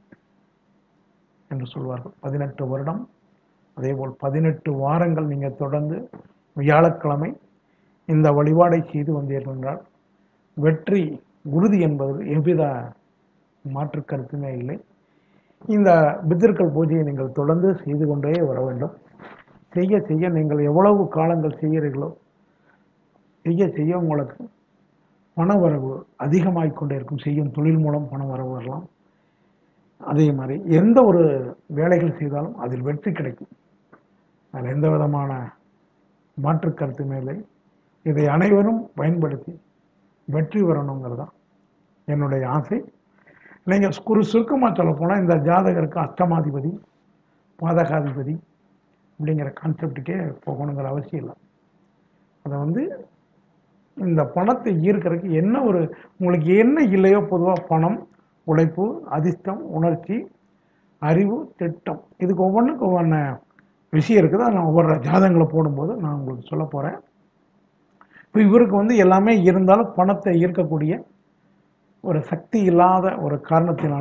என்று சொல்வார்கள் பதினெட்டு வருடம் அதேபோல் பதினெட்டு வாரங்கள் நீங்கள் தொடர்ந்து வியாழக்கிழமை இந்த வழிபாடை செய்து வந்தீர்கள் என்றால் வெற்றி உறுதி என்பது எவ்வித மாற்று கருத்துமே இல்லை இந்த பித்திருக்கள் பூஜையை நீங்கள் தொடர்ந்து செய்து கொண்டே வர வேண்டும் செய்ய செய்ய நீங்கள் எவ்வளவு காலங்கள் செய்கிறீர்களோ செய்ய செய்ய உங்களுக்கு பண வரவு அதிகமாகிக் கொண்டே இருக்கும் செய்யும் தொழில் மூலம் பண வரவு வரலாம் அதே மாதிரி எந்த ஒரு வேலைகள் செய்தாலும் அதில் வெற்றி கிடைக்கும் அதில் எந்த விதமான மாற்று கருத்துமே இல்லை இதை அனைவரும் பயன்படுத்தி வெற்றி வரணுங்கிறது தான் என்னுடைய ஆசை நீங்கள் ஒரு சுருக்கமாக சொல்ல போனால் இந்த ஜாதகருக்கு அஷ்டமாதிபதி பாதகாதிபதி அப்படிங்கிற கான்செப்டுக்கே போகணுங்கிற அவசியம் இல்லை அதை வந்து இந்த பணத்தை ஈர்க்கறதுக்கு என்ன ஒரு உங்களுக்கு என்ன இல்லையோ பொதுவாக பணம் உழைப்பு அதிர்ஷ்டம் உணர்ச்சி அறிவு திட்டம் இதுக்கு ஒவ்வொன்றுக்கு ஒவ்வொன்று விஷயம் இருக்குது அதை நான் ஒவ்வொரு ஜாதகங்களை போடும்போது நான் உங்களுக்கு சொல்ல போகிறேன் இப்போ இவருக்கு வந்து எல்லாமே இருந்தாலும் பணத்தை ஈர்க்கக்கூடிய ஒரு சக்தி இல்லாத ஒரு காரணத்தினால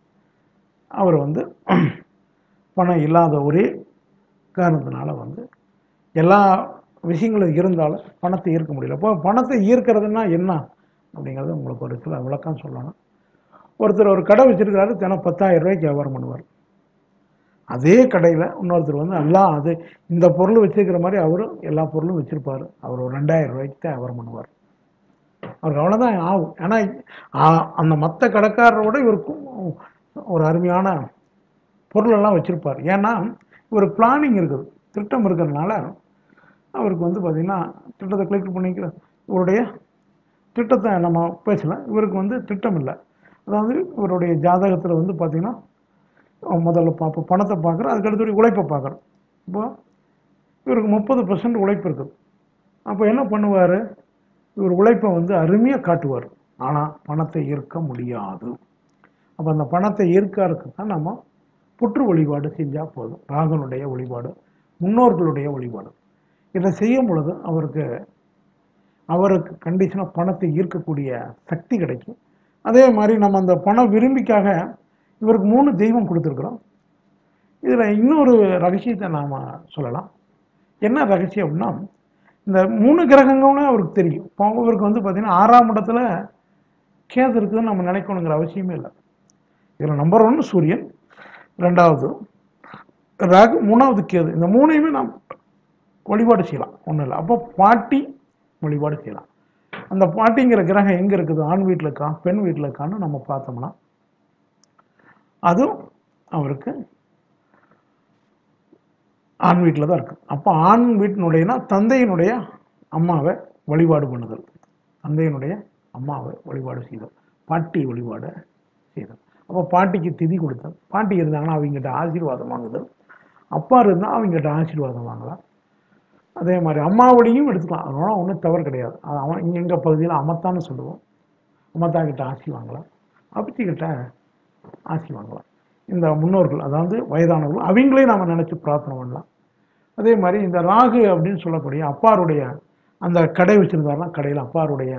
அவர் வந்து பணம் இல்லாத ஒரே காரணத்தினால வந்து எல்லா விஷயங்களும் இருந்தாலும் பணத்தை ஈர்க்க முடியல அப்போ பணத்தை ஈர்க்கிறதுனா என்ன அப்படிங்கிறது உங்களுக்கு ஒரு சில விளக்கம் சொல்லணும் ஒருத்தர் ஒரு கடை வச்சிருக்காரு தினம் பத்தாயிரம் ரூபாய்க்கு வியாபாரம் பண்ணுவார் அதே கடையில் இன்னொருத்தர் வந்து எல்லாம் அது இந்த பொருள் வச்சிருக்கிற மாதிரி அவரும் எல்லா பொருளும் வச்சிருப்பாரு அவர் ஒரு ரெண்டாயிரம் ரூபாய்க்கு தான் வியாபாரம் பண்ணுவார் அவருக்கு அவ்வளோதான் ஆகும் ஏன்னா ஆ, அந்த மற்ற கடைக்காரரோட இவருக்கும் ஒரு அருமையான பொருளெல்லாம் வச்சுருப்பார் ஏன்னா ஒரு பிளானிங் இருக்குது திட்டம் இருக்கிறதுனால அவருக்கு வந்து பார்த்திங்கன்னா திட்டத்தை கிளிக் பண்ணிக்கிற இவருடைய திட்டத்தை நம்ம பேசலாம் இவருக்கு வந்து திட்டம் இல்லை அதாவது இவருடைய ஜாதகத்தில் வந்து பார்த்திங்கன்னா முதல்ல பார்ப்போம் பணத்தை பார்க்குறோம் அதுக்கு அடுத்தபடி உழைப்பை பார்க்குறோம் இப்போ இவருக்கு முப்பது பர்சன்ட் உழைப்பு இருக்குது அப்போ என்ன பண்ணுவார் இவர் உழைப்பை வந்து அருமையாக காட்டுவார் ஆனால் பணத்தை ஈர்க்க முடியாது அப்போ அந்த பணத்தை ஈர்க்கறதுக்கு தான் நம்ம புற்று வழிபாடு செஞ்சால் போதும் ராகனுடைய வழிபாடு முன்னோர்களுடைய வழிபாடு இதை செய்யும் பொழுது அவருக்கு அவருக்கு கண்டிஷனாக பணத்தை ஈர்க்கக்கூடிய சக்தி கிடைக்கும் அதே மாதிரி நம்ம அந்த பண விரும்பிக்காக இவருக்கு மூணு தெய்வம் கொடுத்துருக்குறோம் இதில் இன்னொரு ரகசியத்தை நாம் சொல்லலாம் என்ன ரகசியம் அப்படின்னா இந்த மூணு கிரகங்களும் அவருக்கு தெரியும் இப்போ இவருக்கு வந்து பார்த்திங்கன்னா ஆறாம் இடத்துல கேது இருக்குதுன்னு நம்ம நினைக்கணுங்கிற அவசியமே இல்லை இதில் நம்பர் ஒன்று சூரியன் ரெண்டாவது ராகு மூணாவது கேது இந்த மூணையுமே நாம் வழிபாடு செய்யலாம் ஒன்றும் இல்லை அப்போ பாட்டி வழிபாடு செய்யலாம் அந்த பாட்டிங்கிற கிரகம் எங்கே இருக்குது ஆண் வீட்டில் இருக்கா பெண் வீட்டில் இருக்கான்னு நம்ம பார்த்தோம்னா அதுவும் அவருக்கு ஆண் வீட்டில் தான் இருக்குது அப்போ ஆண் வீட்டினுடையனா தந்தையினுடைய அம்மாவை வழிபாடு பண்ணுதல் தந்தையினுடைய அம்மாவை வழிபாடு செய்தல் பாட்டி வழிபாடு செய்தல் அப்போ பாட்டிக்கு திதி கொடுத்தல் பாட்டி இருந்தாங்கன்னா அவங்ககிட்ட ஆசீர்வாதம் வாங்குதல் அப்பா இருந்தால் அவங்ககிட்ட ஆசீர்வாதம் வாங்கலாம் அதே மாதிரி அம்மாவளியும் எடுத்துக்கலாம் அதனால ஒன்றும் தவறு கிடையாது அது அவன் இங்கே எங்கள் பகுதியில் அம்மத்தான்னு சொல்லுவோம் அம்மத்தா கிட்ட ஆசி வாங்கலாம் அப்பச்சி கிட்ட ஆசி வாங்கலாம் இந்த முன்னோர்கள் அதாவது வயதானவர்கள் அவங்களையும் நாம் நினச்சி பிரார்த்தனை பண்ணலாம் அதே மாதிரி இந்த ராகு அப்படின்னு சொல்லக்கூடிய அப்பாருடைய அந்த கடை வச்சுருந்தாருன்னா கடையில் அப்பாருடைய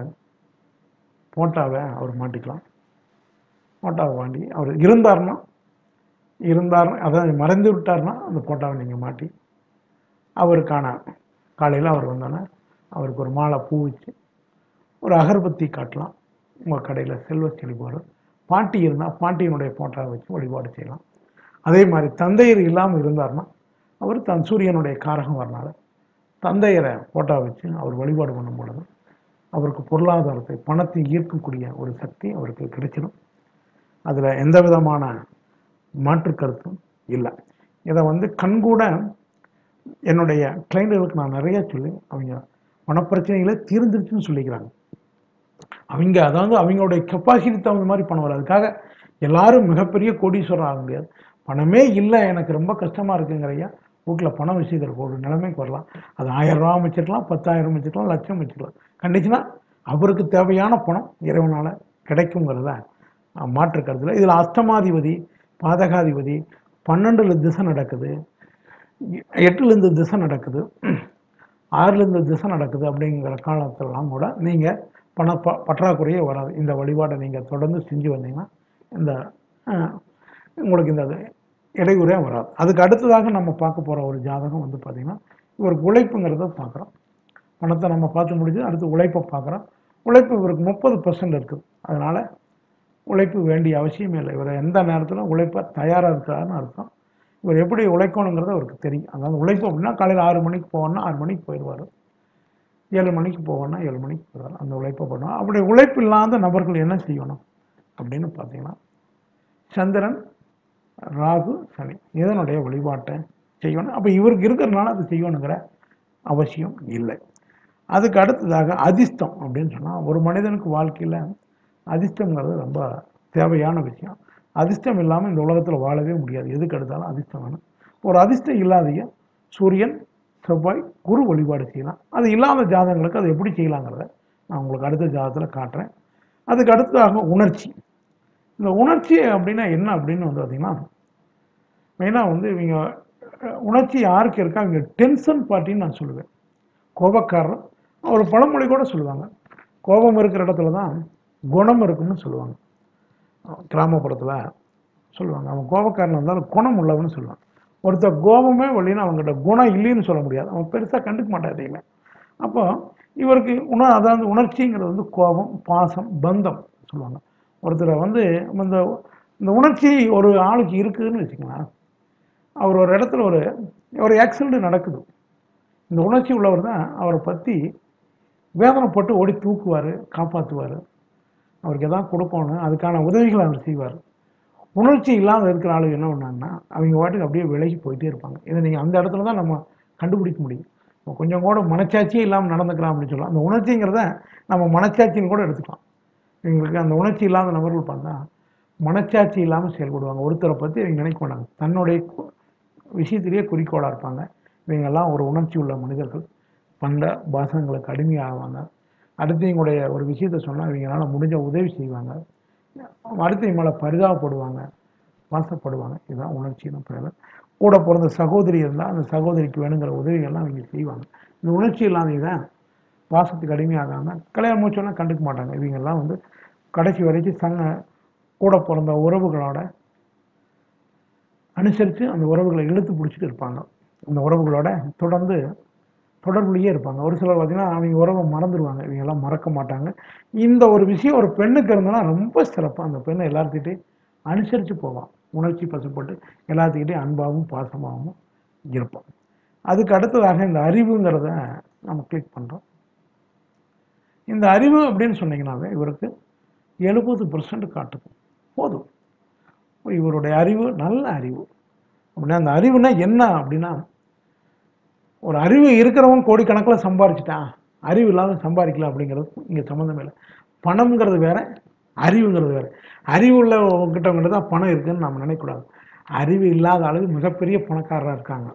போட்டாவை அவர் மாட்டிக்கலாம் போட்டாவை வாங்கி அவர் இருந்தார்னா இருந்தார் அதாவது மறைந்து விட்டார்னா அந்த போட்டாவை நீங்கள் மாட்டி அவருக்கான காலையில் அவர் வந்தோன்னே அவருக்கு ஒரு மாலை பூ வச்சு ஒரு அகர்பத்தி காட்டலாம் உங்கள் கடையில் செல்வ செழிப்பாடு பாட்டி இருந்தால் பாட்டியினுடைய போட்டாவை வச்சு வழிபாடு செய்யலாம் அதே மாதிரி தந்தையர் இல்லாமல் இருந்தார்னா அவர் தன் சூரியனுடைய காரகம் வரனால தந்தையரை போட்டா வச்சு அவர் வழிபாடு பண்ணும் பொழுது அவருக்கு பொருளாதாரத்தை பணத்தை ஈர்க்கக்கூடிய ஒரு சக்தி அவருக்கு கிடைச்சிடும் அதில் எந்த விதமான மாற்று கருத்தும் இல்லை இதை வந்து கண்கூட என்னுடைய கிளைண்டுகளுக்கு நான் நிறைய சொல்லி அவங்க பணப்பிரச்சனைகளை தீர்ந்துருச்சுன்னு சொல்லிக்கிறாங்க அவங்க அதாவது அவங்களுடைய கெப்பாசிட்டி தகுந்த மாதிரி பணம் வரும் அதுக்காக எல்லாரும் மிகப்பெரிய கோடீஸ்வரர் ஆக முடியாது பணமே இல்லை எனக்கு ரொம்ப கஷ்டமாக இருக்குங்கிறையா வீட்டில் பணம் வச்சுக்கிற ஒரு நிலைமைக்கு வரலாம் அது ஆயிரம் ரூபா வச்சுக்கலாம் பத்தாயிரம் வச்சுக்கலாம் லட்சம் வச்சுக்கலாம் கண்டிச்சுன்னா அவருக்கு தேவையான பணம் இறைவனால் கிடைக்குங்கிறத நான் மாற்று கருத்தில் இதில் அஷ்டமாதிபதி பாதகாதிபதி பன்னெண்டுல திசை நடக்குது எட்டுலேருந்து திசை நடக்குது ஆறுலேருந்து திசை நடக்குது அப்படிங்கிற காலத்திலலாம் கூட நீங்கள் பண ப பற்றாக்குறையே வராது இந்த வழிபாடை நீங்கள் தொடர்ந்து செஞ்சு வந்தீங்கன்னா இந்த அஹ், உங்களுக்கு இந்த இடையூறே வராது அதுக்கு அடுத்ததாக நம்ம பார்க்க போகிற ஒரு ஜாதகம் வந்து பார்த்திங்கன்னா இவருக்கு உழைப்புங்கிறத பார்க்குறோம் பணத்தை நம்ம பார்த்து முடிஞ்சு அடுத்து உழைப்பை பார்க்குறோம் உழைப்பு இவருக்கு முப்பது பர்சன்ட் இருக்குது அதனால் உழைப்பு வேண்டிய அவசியமே இல்லை இவர் எந்த நேரத்திலும் உழைப்ப தயாராக இருக்கிறாருன்னு அர்த்தம் இவர் எப்படி உழைக்கணுங்கிறது அவருக்கு தெரியும் அதாவது உழைப்பு அப்படின்னா காலையில் ஆறு மணிக்கு போவோன்னா ஆறு மணிக்கு போயிடுவார் ஏழு மணிக்கு போவோன்னா ஏழு மணிக்கு போயிடுவார் அந்த உழைப்பை பண்ணுவோம் அப்படி உழைப்பு இல்லாத நபர்கள் என்ன செய்யணும் அப்படின்னு பார்த்தீங்கன்னா சந்திரன் ராகு சனி இதனுடைய வழிபாட்டை செய்யணும் அப்போ இவருக்கு இருக்கிறதுனால அது செய்யணுங்கிற அவசியம் இல்லை அதுக்கு அடுத்ததாக அதிர்ஷ்டம் அப்படின்னு சொன்னால் ஒரு மனிதனுக்கு வாழ்க்கையில் அதிர்ஷ்டங்கிறது ரொம்ப தேவையான விஷயம் அதிர்ஷ்டம் இல்லாமல் இந்த உலகத்தில் வாழவே முடியாது எதுக்கு எடுத்தாலும் அதிர்ஷ்டம் வேணும் ஒரு அதிர்ஷ்டம் இல்லாதீங்க சூரியன் செவ்வாய் குரு வழிபாடு செய்யலாம் அது இல்லாத ஜாதகங்களுக்கு அது எப்படி செய்யலாங்கிறத நான் உங்களுக்கு அடுத்த ஜாதகத்தில் காட்டுறேன் அதுக்கு அடுத்ததாக உணர்ச்சி இந்த உணர்ச்சி அப்படின்னா என்ன அப்படின்னு வந்து பார்த்தீங்கன்னா மெயினாக வந்து இவங்க அஹ், உணர்ச்சி யாருக்கு இருக்கா இவங்க டென்ஷன் பார்ட்டின்னு நான் சொல்லுவேன் கோபக்காரர் ஒரு பழமொழி கூட சொல்லுவாங்க கோபம் இருக்கிற இடத்துல தான் குணம் இருக்கும்னு சொல்லுவாங்க கிராமப்புறத்தில் சொல்லுவாங்க அவன் கோபக்காரன் இருந்தாலும் குணம் உள்ளவன்னு சொல்லுவாங்க ஒருத்தர் கோபமே வழின்னு அவங்ககிட்ட குணம் இல்லைன்னு சொல்ல முடியாது அவன் பெருசாக கண்டுக்க மாட்டான் எதையுமே அப்போ இவருக்கு உண அதாவது உணர்ச்சிங்கிறது வந்து கோபம் பாசம் பந்தம் சொல்லுவாங்க ஒருத்தரை வந்து இந்த இந்த உணர்ச்சி ஒரு ஆளுக்கு இருக்குதுன்னு வச்சுக்கலாம் அவர் ஒரு இடத்துல ஒரு ஒரு ஆக்சிடென்ட் நடக்குது இந்த உணர்ச்சி உள்ளவர் தான் அவரை பற்றி வேதனைப்பட்டு ஓடி தூக்குவார் காப்பாற்றுவார் அவருக்கு எதாவது கொடுக்கணும் அதுக்கான உதவிகளை அவர் செய்வார் உணர்ச்சி இல்லாத இருக்கிற ஆளு என்ன பண்ணாங்கன்னா அவங்க வாட்டுக்கு அப்படியே விலகி போயிட்டே இருப்பாங்க இதை நீங்கள் அந்த இடத்துல தான் நம்ம கண்டுபிடிக்க முடியும் இப்போ கொஞ்சம் கூட மனச்சாட்சியே இல்லாமல் நடந்துக்கலாம் அப்படின்னு சொல்லலாம் அந்த உணர்ச்சிங்கிறத நம்ம மனச்சாட்சின்னு கூட எடுத்துக்கலாம் இவங்களுக்கு அந்த உணர்ச்சி இல்லாத நபர்கள் பார்த்தா மனச்சாட்சி இல்லாமல் செயல்படுவாங்க ஒருத்தரை பற்றி இவங்க நினைக்க மாட்டாங்க தன்னுடைய கு- விஷயத்திலேயே குறிக்கோளாக இருப்பாங்க இவங்கெல்லாம் ஒரு உணர்ச்சி உள்ள மனிதர்கள் பண்ட பாசங்களுக்கு அடிமையாகுவாங்க அடுத்தவங்களுடைய ஒரு விஷயத்த சொன்னால் இவங்களால முடிஞ்ச உதவி செய்வாங்க அடுத்தவங்க மேலே பரிதாபப்படுவாங்க பாசப்படுவாங்க இதுதான் உணர்ச்சின்னு பேர் கூட பிறந்த சகோதரி இருந்தால் அந்த சகோதரிக்கு வேணுங்கிற உதவிகள்லாம் அவங்க செய்வாங்க இந்த உணர்ச்சி இல்லாதவங்க தான் பாசத்துக்கு அடிமையாகாமல் கல்யாணம் முடிச்சோன்னா கண்டுக்க மாட்டாங்க இவங்கெல்லாம் வந்து கடைசி வரைக்கும் சங்க கூட பிறந்த உறவுகளோட அனுசரித்து அந்த உறவுகளை இழுத்து பிடிச்சிட்டு இருப்பாங்க அந்த உறவுகளோட தொடர்ந்து தொடர்புலையே இருப்பாங்க ஒரு சிலர் பார்த்தீங்கன்னா அவங்க உறவை மறந்துடுவாங்க இவங்கெல்லாம் மறக்க மாட்டாங்க இந்த ஒரு விஷயம் ஒரு பெண்ணுக்கு இருந்ததுன்னா ரொம்ப சிறப்பாக அந்த பெண்ணை எல்லாத்துக்கிட்டே அனுசரித்து போவான் உணர்ச்சி பசுப்பட்டு எல்லாத்துக்கிட்டே அன்பாகவும் பாசமாகவும் இருப்பான் அதுக்கு அடுத்ததாக இந்த அறிவுங்கிறத நம்ம கிளிக் பண்ணுறோம் இந்த அறிவு அப்படின்னு சொன்னீங்கன்னாவே இவருக்கு எழுபது பர்சன்ட் காட்டுது போதும் இவருடைய அறிவு நல்ல அறிவு அப்படின்னா அந்த அறிவுனா என்ன அப்படின்னா ஒரு அறிவு இருக்கிறவன் கோடிக்கணக்கில் சம்பாரிச்சிட்டான் அறிவு இல்லாத சம்பாதிக்கல அப்படிங்கிறது இங்கே சம்மந்தமே இல்லை பணம்ங்கிறது வேற அறிவுங்கிறது வேற அறிவு உள்ளவங்கிட்டவங்கிட்ட தான் பணம் இருக்குன்னு நம்ம நினைக்கக்கூடாது அறிவு இல்லாத அளவு மிகப்பெரிய பணக்காரராக இருக்காங்க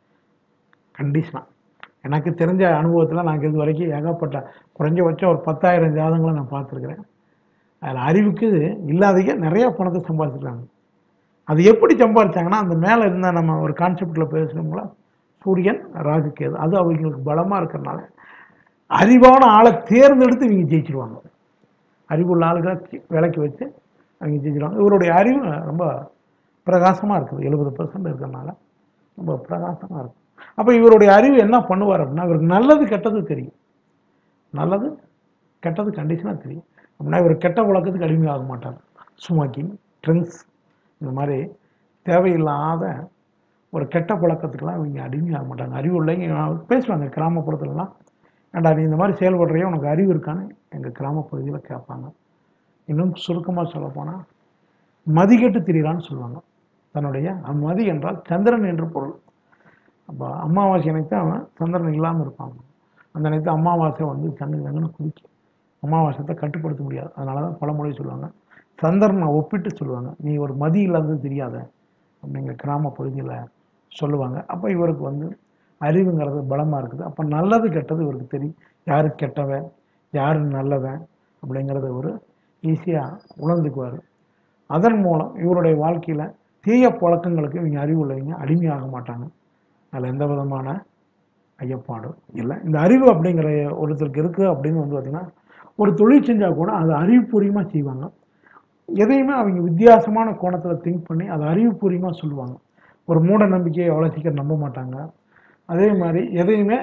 கண்டிஷனாக எனக்கு தெரிஞ்ச அனுபவத்தில் நான் இது வரைக்கும் ஏகப்பட்ட குறைஞ்சபட்சம் ஒரு பத்தாயிரம் ஜாதகங்களை நான் பார்த்துருக்குறேன் அதில் அறிவுக்கு இல்லாதீங்க நிறைய பணத்தை சம்பாதிச்சிருக்காங்க அது எப்படி சம்பாதிச்சாங்கன்னா அந்த மேலே இருந்த நம்ம ஒரு கான்செப்டில் பேசுகிறோம்ல சூரியன் ராகு கேது அது அவங்களுக்கு பலமாக இருக்கிறனால அறிவான ஆளை தேர்ந்தெடுத்து இவங்க ஜெயிச்சிருவாங்க அறிவுள்ள ஆளுகளை சி- விலைக்கு வச்சு அவங்க ஜெயிச்சிருவாங்க இவருடைய அறிவு ரொம்ப பிரகாசமாக இருக்குது எழுபது பர்சன்ட் இருக்கிறனால ரொம்ப பிரகாசமாக இருக்கும் அப்போ இவருடைய அறிவு என்ன பண்ணுவார் அப்படின்னா இவருக்கு நல்லது கெட்டது தெரியும் நல்லது கெட்டது கண்டிஷனாக தெரியும் அப்படின்னா இவர் கெட்ட பழக்கத்துக்கு அடிமையாக மாட்டார் ஸ்மோக்கிங் ட்ரிங்க்ஸ் இந்த மாதிரி தேவையில்லாத ஒரு கெட்ட பழக்கத்துக்கெல்லாம் இவங்க அடிமையாக மாட்டாங்க அறிவு இல்லைங்க பேசுவாங்க கிராமப்புறத்துலலாம் ஏன்டா நீ இந்த மாதிரி செயல்படுறியே உனக்கு அறிவு இருக்கான்னு எங்கள் கிராமப்பகுதியில் கேட்பாங்க இன்னும் சுருக்கமாக சொல்லப்போனால் மதிகெட்டு திரியிறான்னு சொல்லுவாங்க தன்னுடைய மதி என்றால் சந்திரன் என்று பொருள் அப்போ அமாவாசை அன்னைக்கு அவன் சந்திரன் இல்லாமல் இருப்பாங்க அந்த அன்னைக்கு அமாவாசை வந்து சங்கு சங்குன்னு குதிக்கும் அமாவாசத்தை கட்டுப்படுத்த முடியாது அதனால தான் பழமொழி சொல்லுவாங்க சந்திரனை ஒப்பிட்டு சொல்லுவாங்க நீ ஒரு மதி இல்லாதது தெரியாத அப்படிங்கிற கிராம பகுதியில் சொல்லுவாங்க அப்போ இவருக்கு வந்து அறிவுங்கிறது பலமாக இருக்குது அப்போ நல்லது கெட்டது இவருக்கு தெரியும் யாரு கெட்டவன் யாரு நல்லவன் அப்படிங்கிறத ஒரு ஈஸியாக உணர்ந்துக்குவார் அதன் மூலம் இவருடைய வாழ்க்கையில் தீய பழக்கங்களுக்கு இவங்க அறிவு உள்ளவங்க அடிமையாக மாட்டாங்க அதில் எந்த விதமான ஐயப்பாடும் இல்லை இந்த அறிவு அப்படிங்கிற ஒருத்தருக்கு இருக்குது அப்படின்னு வந்து பார்த்திங்கன்னா ஒரு தொழில் செஞ்சால் கூட அதை அறிவுபூர்வமாக செய்வாங்க எதையுமே அவங்க வித்தியாசமான கோணத்தில் திங்க் பண்ணி அதை அறிவுபூர்வமாக சொல்லுவாங்க ஒரு மூட நம்பிக்கையை அவ்வளோ சீக்கிரம் நம்ப மாட்டாங்க அதே மாதிரி எதையுமே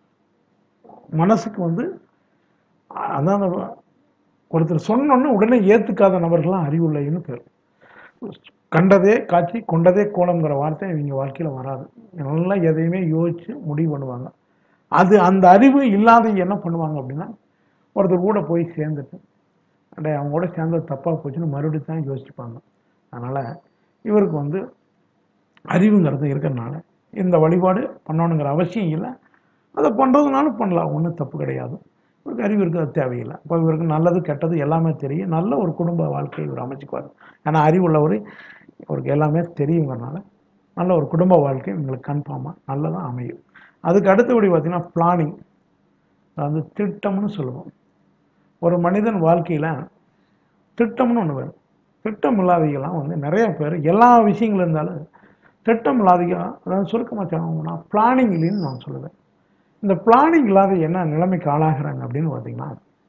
மனசுக்கு வந்து அதான் அந்த ஒருத்தர் சொன்னோன்னே உடனே ஏற்றுக்காத நபர்கள்லாம் அறிவுள்ளைன்னு பேர் கண்டதே காட்சி கொண்டதே கோலம்ங்கிற வார்த்தை இவங்க வாழ்க்கையில் வராது நல்லா எதையுமே யோசித்து முடிவு பண்ணுவாங்க அது அந்த அறிவு இல்லாதவங்க என்ன பண்ணுவாங்க அப்படின்னா ஒருத்தர் கூட போய் சேர்ந்துட்டு அடே அவங்க கூட சேர்ந்தது தப்பாக போச்சுன்னு மறுபடியும் தான் யோசிச்சுப்பாங்க அதனால் இவருக்கு வந்து அறிவுங்கிறது இருக்கிறனால இந்த வழிபாடு பண்ணணுங்கிற அவசியம் இல்லை அதை பண்ணுறதுனாலும் பண்ணலாம் ஒன்றும் தப்பு கிடையாது இவருக்கு அறிவு இருக்குது அது தேவையில்லை இப்போ இவருக்கு நல்லது கெட்டது எல்லாமே தெரியும் நல்ல ஒரு குடும்ப வாழ்க்கையை இவர் அமைச்சுக்குவார் ஏன்னா அறிவுள்ளவர் இவருக்கு எல்லாமே தெரியுங்கிறனால நல்ல ஒரு குடும்ப வாழ்க்கை இவங்களுக்கு கன்ஃபார்மாக நல்லதாக அமையும் அதுக்கு அடுத்தபடி பார்த்திங்கன்னா பிளானிங் அதாவது திட்டம்னு சொல்லுவோம் ஒரு மனிதன் வாழ்க்கையில் திட்டம்னு ஒன்று வேணும் திட்டம் இல்லாதவங்களாம் வந்து நிறைய பேர் எல்லா விஷயங்களும் இருந்தாலும் திட்டம் இல்லாதவங்க அதாவது சுருக்கமாக சொல்லணும்னா பிளானிங் இல்லைன்னு நான் சொல்லுவேன் இந்த பிளானிங் இல்லாத என்ன நிலைமைக்கு ஆளாகிறாங்க அப்படின்னு பார்த்தீங்கன்னா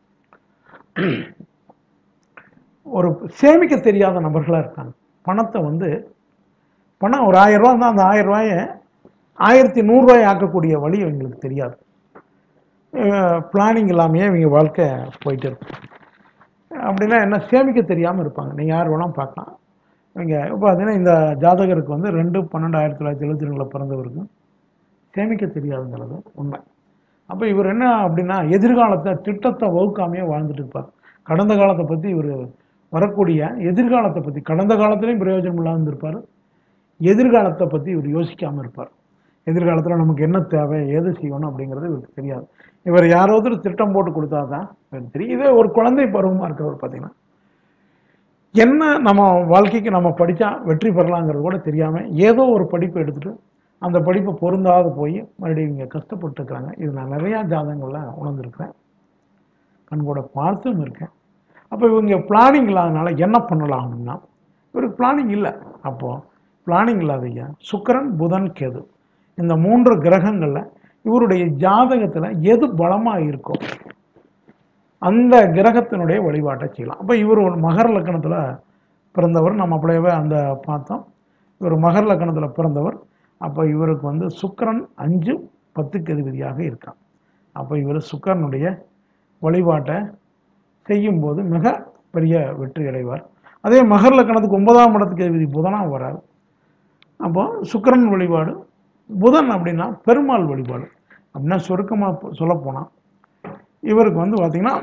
ஒரு சேமிக்க தெரியாத நபர்களாக இருக்காங்க பணத்தை வந்து பணம் ஒரு ஆயிரம் ரூபா இருந்தால் அந்த ஆயிரம் ரூபாயை ஆயிரத்தி நூறுரூவாய் ஆக்கக்கூடிய வழி அவங்களுக்கு தெரியாது பிளானிங் இல்லாமையே இவங்க வாழ்க்கை போயிட்டு இருக்கும் அப்படின்னா என்ன சேமிக்க தெரியாமல் இருப்பாங்க நீங்கள் யார் வேணால் பார்க்கலாம் இவங்க இப்போ பார்த்தீங்கன்னா இந்த ஜாதகருக்கு வந்து ரெண்டு பன்னெண்டு ஆயிரத்தி தொள்ளாயிரத்தி எழுபத்தி ரெண்டில் பிறந்தவருக்கு சேமிக்க தெரியாதுங்கிறது உண்மை அப்போ இவர் என்ன அப்படின்னா எதிர்காலத்தை திட்டத்தை வகுக்காமையே வாழ்ந்துட்டு இருப்பார் கடந்த காலத்தை பற்றி இவர் வரக்கூடிய எதிர்காலத்தை பற்றி கடந்த காலத்துலேயும் பிரயோஜனம் இல்லாமல் இருந்திருப்பார் எதிர்காலத்தை பற்றி இவர் யோசிக்காமல் இருப்பார் எதிர்காலத்தில் நமக்கு என்ன தேவை ஏது செய்யணும் அப்படிங்கிறது இவருக்கு தெரியாது இவர் யாராவது திட்டம் போட்டு கொடுத்தா தான் இவருக்கு தெரியும் இதே ஒரு குழந்தை பருவமாக இருக்கிறவர் பார்த்தீங்கன்னா என்ன நம்ம வாழ்க்கைக்கு நம்ம படித்தா வெற்றி பெறலாங்கிறது கூட தெரியாமல் ஏதோ ஒரு படிப்பை எடுத்துகிட்டு அந்த படிப்பை பொருந்தாத போய் மறுபடியும் இவங்க கஷ்டப்பட்டுருக்குறாங்க இது நான் நிறையா ஜாதகங்களில் உணர்ந்துருக்கிறேன் கண்கூட பார்த்தும் இருக்கேன் அப்போ இவங்க பிளானிங் இல்லாதனால என்ன பண்ணலாம் அப்படின்னா இவருக்கு பிளானிங் இல்லை அப்போது பிளானிங் இல்லாதீங்க சுக்கிரன் புதன் கேது இந்த மூன்று கிரகங்களில் இவருடைய ஜாதகத்தில் எது பலமாக இருக்கோ அந்த கிரகத்தினுடைய வழிபாட்டை செய்யலாம் அப்போ இவர் ஒரு மகர லக்கணத்தில் பிறந்தவர் நம்ம அப்படியே அந்த பார்த்தோம் இவர் மகர லக்கணத்தில் பிறந்தவர் அப்போ இவருக்கு வந்து சுக்கிரன் அஞ்சு பத்துக்கு அதிபதியாக இருக்கான் அப்போ இவர் சுக்கிரனுடைய வழிபாட்டை செய்யும்போது மிக பெரிய வெற்றி அடைவார் அதே மகர லக்கணத்துக்கு ஒன்பதாம் இடத்துக்கு அதிபதி புதனாக வரார் அப்போ சுக்கிரன் வழிபாடு புதன் அப்படின்னா பெருமாள் வழிபாடு அப்படின்னா சுருக்கமாக சொல்லப்போனால் இவருக்கு வந்து பார்த்திங்கன்னா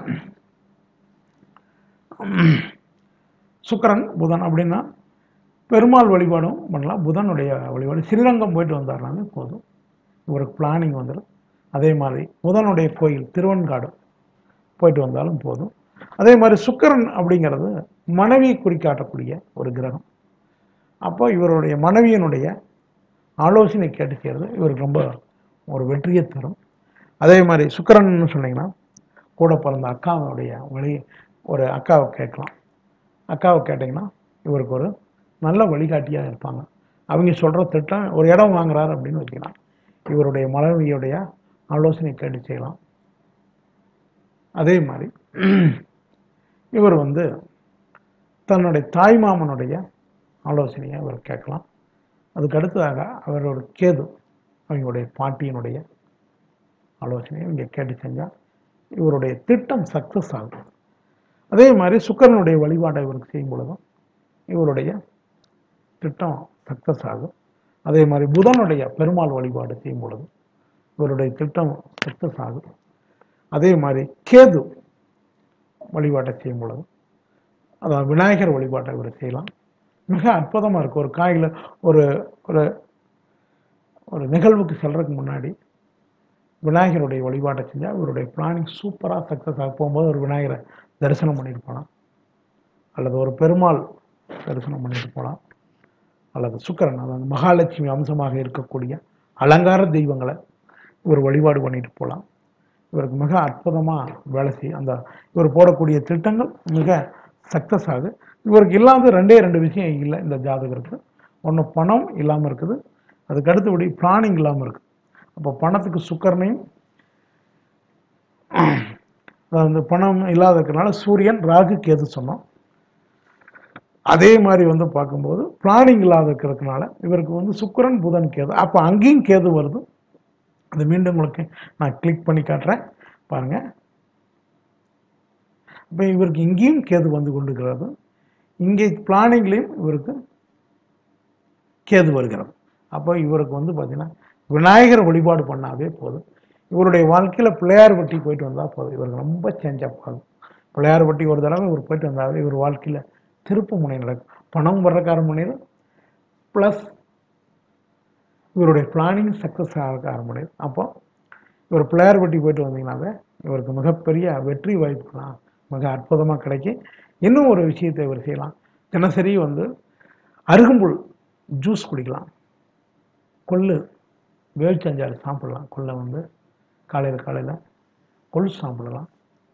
சுக்கிரன் புதன் அப்படின்னா பெருமாள் வழிபாடும் பண்ணலாம் புதனுடைய வழிபாடு ஸ்ரீரங்கம் போயிட்டு வந்தாருனாலே போதும் இவருக்கு பிளானிங் வந்துடும் அதே மாதிரி புதனுடைய கோயில் திருவன்காடு போயிட்டு வந்தாலும் போதும் அதே மாதிரி சுக்கிரன் அப்படிங்கிறது மனைவி குறிக்காட்டக்கூடிய ஒரு கிரகம் அப்போ இவருடைய மனைவியினுடைய ஆலோசனை கேட்டு செய்கிறது இவருக்கு ரொம்ப ஒரு வெற்றியை தரும் அதே மாதிரி சுக்கிரன்னு சொன்னீங்கன்னா கூட பிறந்த அக்காவுடைய வழி ஒரு அக்காவை கேட்கலாம் அக்காவை கேட்டிங்கன்னா இவருக்கு ஒரு நல்ல வழிகாட்டியாக இருப்பாங்க அவங்க சொல்கிற திட்டம் ஒரு இடம் வாங்குறாரு அப்படின்னு வச்சுக்கலாம் இவருடைய மனைவியுடைய ஆலோசனை கேட்டு செய்யலாம் அதே மாதிரி இவர் வந்து தன்னுடைய தாய்மாமனுடைய ஆலோசனையை இவர் கேட்கலாம் அதுக்கு அடுத்ததாக அவரோட கேது அவங்களுடைய பாட்டியினுடைய ஆலோசனையை இங்கே கேட்டு செஞ்சால் இவருடைய திட்டம் சக்ஸஸ் ஆகும் அதே மாதிரி சுக்கரனுடைய வழிபாட்டை இவருக்கு செய்யும் பொழுதும் இவருடைய திட்டம் சக்ஸஸ் ஆகும் அதே மாதிரி புதனுடைய பெருமாள் வழிபாடு செய்யும் பொழுது இவருடைய திட்டம் சக்ஸஸ் ஆகும் அதே மாதிரி கேது வழிபாட்டை செய்யும் பொழுது அதாவது விநாயகர் வழிபாட்டை இவர் செய்யலாம் மிக அற்புதமாக இருக்கும் ஒரு காயில் ஒரு ஒரு ஒரு நிகழ்வுக்கு செல்றதுக்கு முன்னாடி விநாயகருடைய வழிபாட்டை செஞ்சால் இவருடைய பிளானிங் சூப்பராக சக்ஸஸ் ஆக போகும்போது ஒரு விநாயகரை தரிசனம் பண்ணிட்டு போகலாம் அல்லது ஒரு பெருமாள் தரிசனம் பண்ணிட்டு போகலாம் அல்லது சுக்கரன் அதாவது மகாலட்சுமி அம்சமாக இருக்கக்கூடிய அலங்கார தெய்வங்களை இவர் வழிபாடு பண்ணிட்டு போகலாம் இவருக்கு மிக அற்புதமாக வேலை செய்யும் அந்த இவர் போடக்கூடிய திட்டங்கள் மிக சக்ஸஸ் ஆகுது இவருக்கு இல்லாத ரெண்டே ரெண்டு விஷயம் இல்லை இந்த ஜாதகருக்கு ஒன்று பணம் இல்லாமல் இருக்குது அதுக்கு அடுத்தபடி பிளானிங் இல்லாமல் இருக்குது அப்போ பணத்துக்கு சுக்கரனையும் அதாவது வந்து பணம் இல்லாத இருக்கிறனால சூரியன் ராகு கேது சொன்னோம் அதே மாதிரி வந்து பார்க்கும்போது பிளானிங் இல்லாத இருக்கிறதுனால இவருக்கு வந்து சுக்கிரன் புதன் கேது அப்போ அங்கேயும் கேது வருது அது மீண்டும் உங்களுக்கு நான் கிளிக் பண்ணி காட்டுறேன் பாருங்க இப்போ இவருக்கு இங்கேயும் கேது வந்து கொண்டிருக்கிறது இங்கே பிளானிங்லேயும் இவருக்கு கேது வருகிறது அப்போ இவருக்கு வந்து பார்த்தீங்கன்னா விநாயகர் வழிபாடு பண்ணாவே போதும் இவருடைய வாழ்க்கையில் பிள்ளையார் பட்டி போயிட்டு வந்தால் போதும் இவருக்கு ரொம்ப சேஞ்ச் அப் ஆகும் பிள்ளையார் பட்டி ஒரு தடவை இவர் போயிட்டு வந்தாவே இவர் வாழ்க்கையில் திருப்பு முனை நடக்கும் பணம் வர்றக்கார முனையில் ப்ளஸ் இவருடைய பிளானிங் சக்ஸஸ் ஆக ஆரம்பிடும் அப்போ இவர் பிள்ளையார் பட்டி போயிட்டு வந்தீங்கன்னாவே இவருக்கு மிகப்பெரிய வெற்றி வாய்ப்புலாம் மிக அற்புதமாக கிடைக்கும் இன்னும் ஒரு விஷயத்தை இவர் செய்யலாம் தினசரி வந்து அருகம்புல் ஜூஸ் குடிக்கலாம் கொள்ளு வேல்ச்சஞ்சாறு சாப்பிடலாம் கொள்ளை வந்து காலையில் காலையில் கொள்ளு சாப்பிடலாம்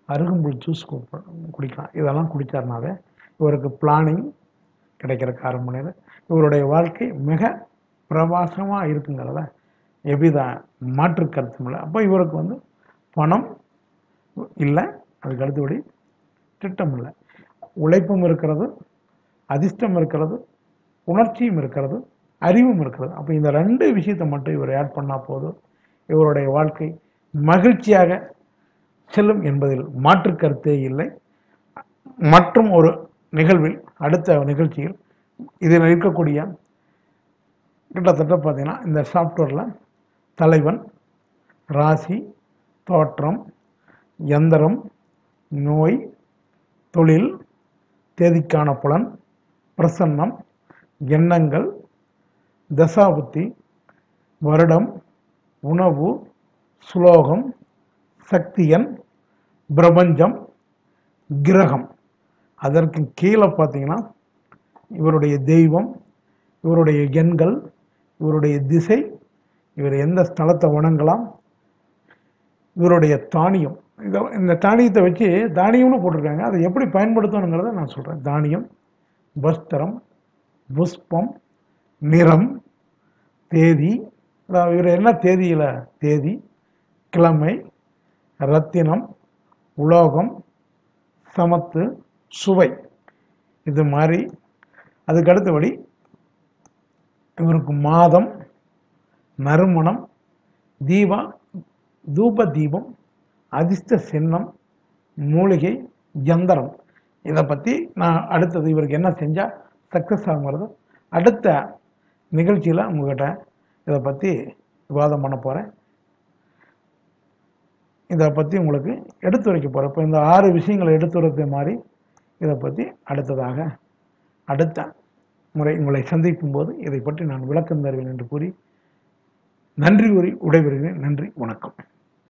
அருகம்புல் ஜூஸ் குடிக்கலாம் இதெல்லாம் குடித்தாருனாவே இவருக்கு பிளானிங் கிடைக்கிறதுக்கு ஆரம்பினது இவருடைய வாழ்க்கை மிக பிரவாசமாக இருக்குங்கிறத எவ்வித மாற்று கருத்தும் இல்லை அப்போ இவருக்கு வந்து பணம் இல்லை அதுக்கு அடுத்தபடி திட்டம் இல்லை உழைப்பும் இருக்கிறது அதிர்ஷ்டம் இருக்கிறது உணர்ச்சியும் இருக்கிறது அறிவும் இருக்கிறது அப்போ இந்த ரெண்டு விஷயத்தை மட்டும் இவர் ஆட் பண்ணால் போதும் இவருடைய வாழ்க்கை மகிழ்ச்சியாக செல்லும் என்பதில் மாற்று கருத்தே இல்லை மற்றும் ஒரு நிகழ்வில் அடுத்த நிகழ்ச்சியில் இதில் இருக்கக்கூடிய கிட்டத்தட்ட பார்த்தீங்கன்னா இந்த சாஃப்ட்வேரில் தலைவன் ராசி தோற்றம் எந்திரம் நோய் தொழில் தேதிக்கான புலன் பிரசன்னம் எண்ணங்கள் தசாபுத்தி வருடம் உணவு சுலோகம் சக்தியன் பிரபஞ்சம் கிரகம் அதற்கு கீழே பார்த்தீங்கன்னா இவருடைய தெய்வம் இவருடைய எண்கள் இவருடைய திசை இவர் எந்த ஸ்தலத்தை வணங்கலாம் இவருடைய தானியம் இத இந்த தானியத்தை வச்சு தானியம்னு போட்டிருக்காங்க அதை எப்படி பயன்படுத்தணுங்கிறத நான் சொல்கிறேன் தானியம் வஸ்திரம் புஷ்பம் நிறம் தேதி அதாவது இவர் என்ன தேதியில் தேதி கிழமை ரத்தினம் உலோகம் சமத்து சுவை இது மாதிரி அதுக்கு அடுத்தபடி இவருக்கு மாதம் நறுமணம் தீபா தூப தீபம் அதிர்ஷ்ட சின்னம் மூலிகை யந்திரம் இதை பற்றி நான் அடுத்தது இவருக்கு என்ன செஞ்சால் சக்ஸஸ் ஆகுங்கிறது அடுத்த நிகழ்ச்சியில் உங்ககிட்ட இதை பற்றி விவாதம் பண்ண போகிறேன் இதை பற்றி உங்களுக்கு எடுத்துரைக்க போகிறேன் இப்போ இந்த ஆறு விஷயங்களை எடுத்துரைத்த மாதிரி இதை பற்றி அடுத்ததாக அடுத்த முறை உங்களை சந்திக்கும் போது இதை பற்றி நான் விளக்கம் தருவேன் என்று கூறி நன்றி கூறி விடைபெறுகிறேன் நன்றி வணக்கம்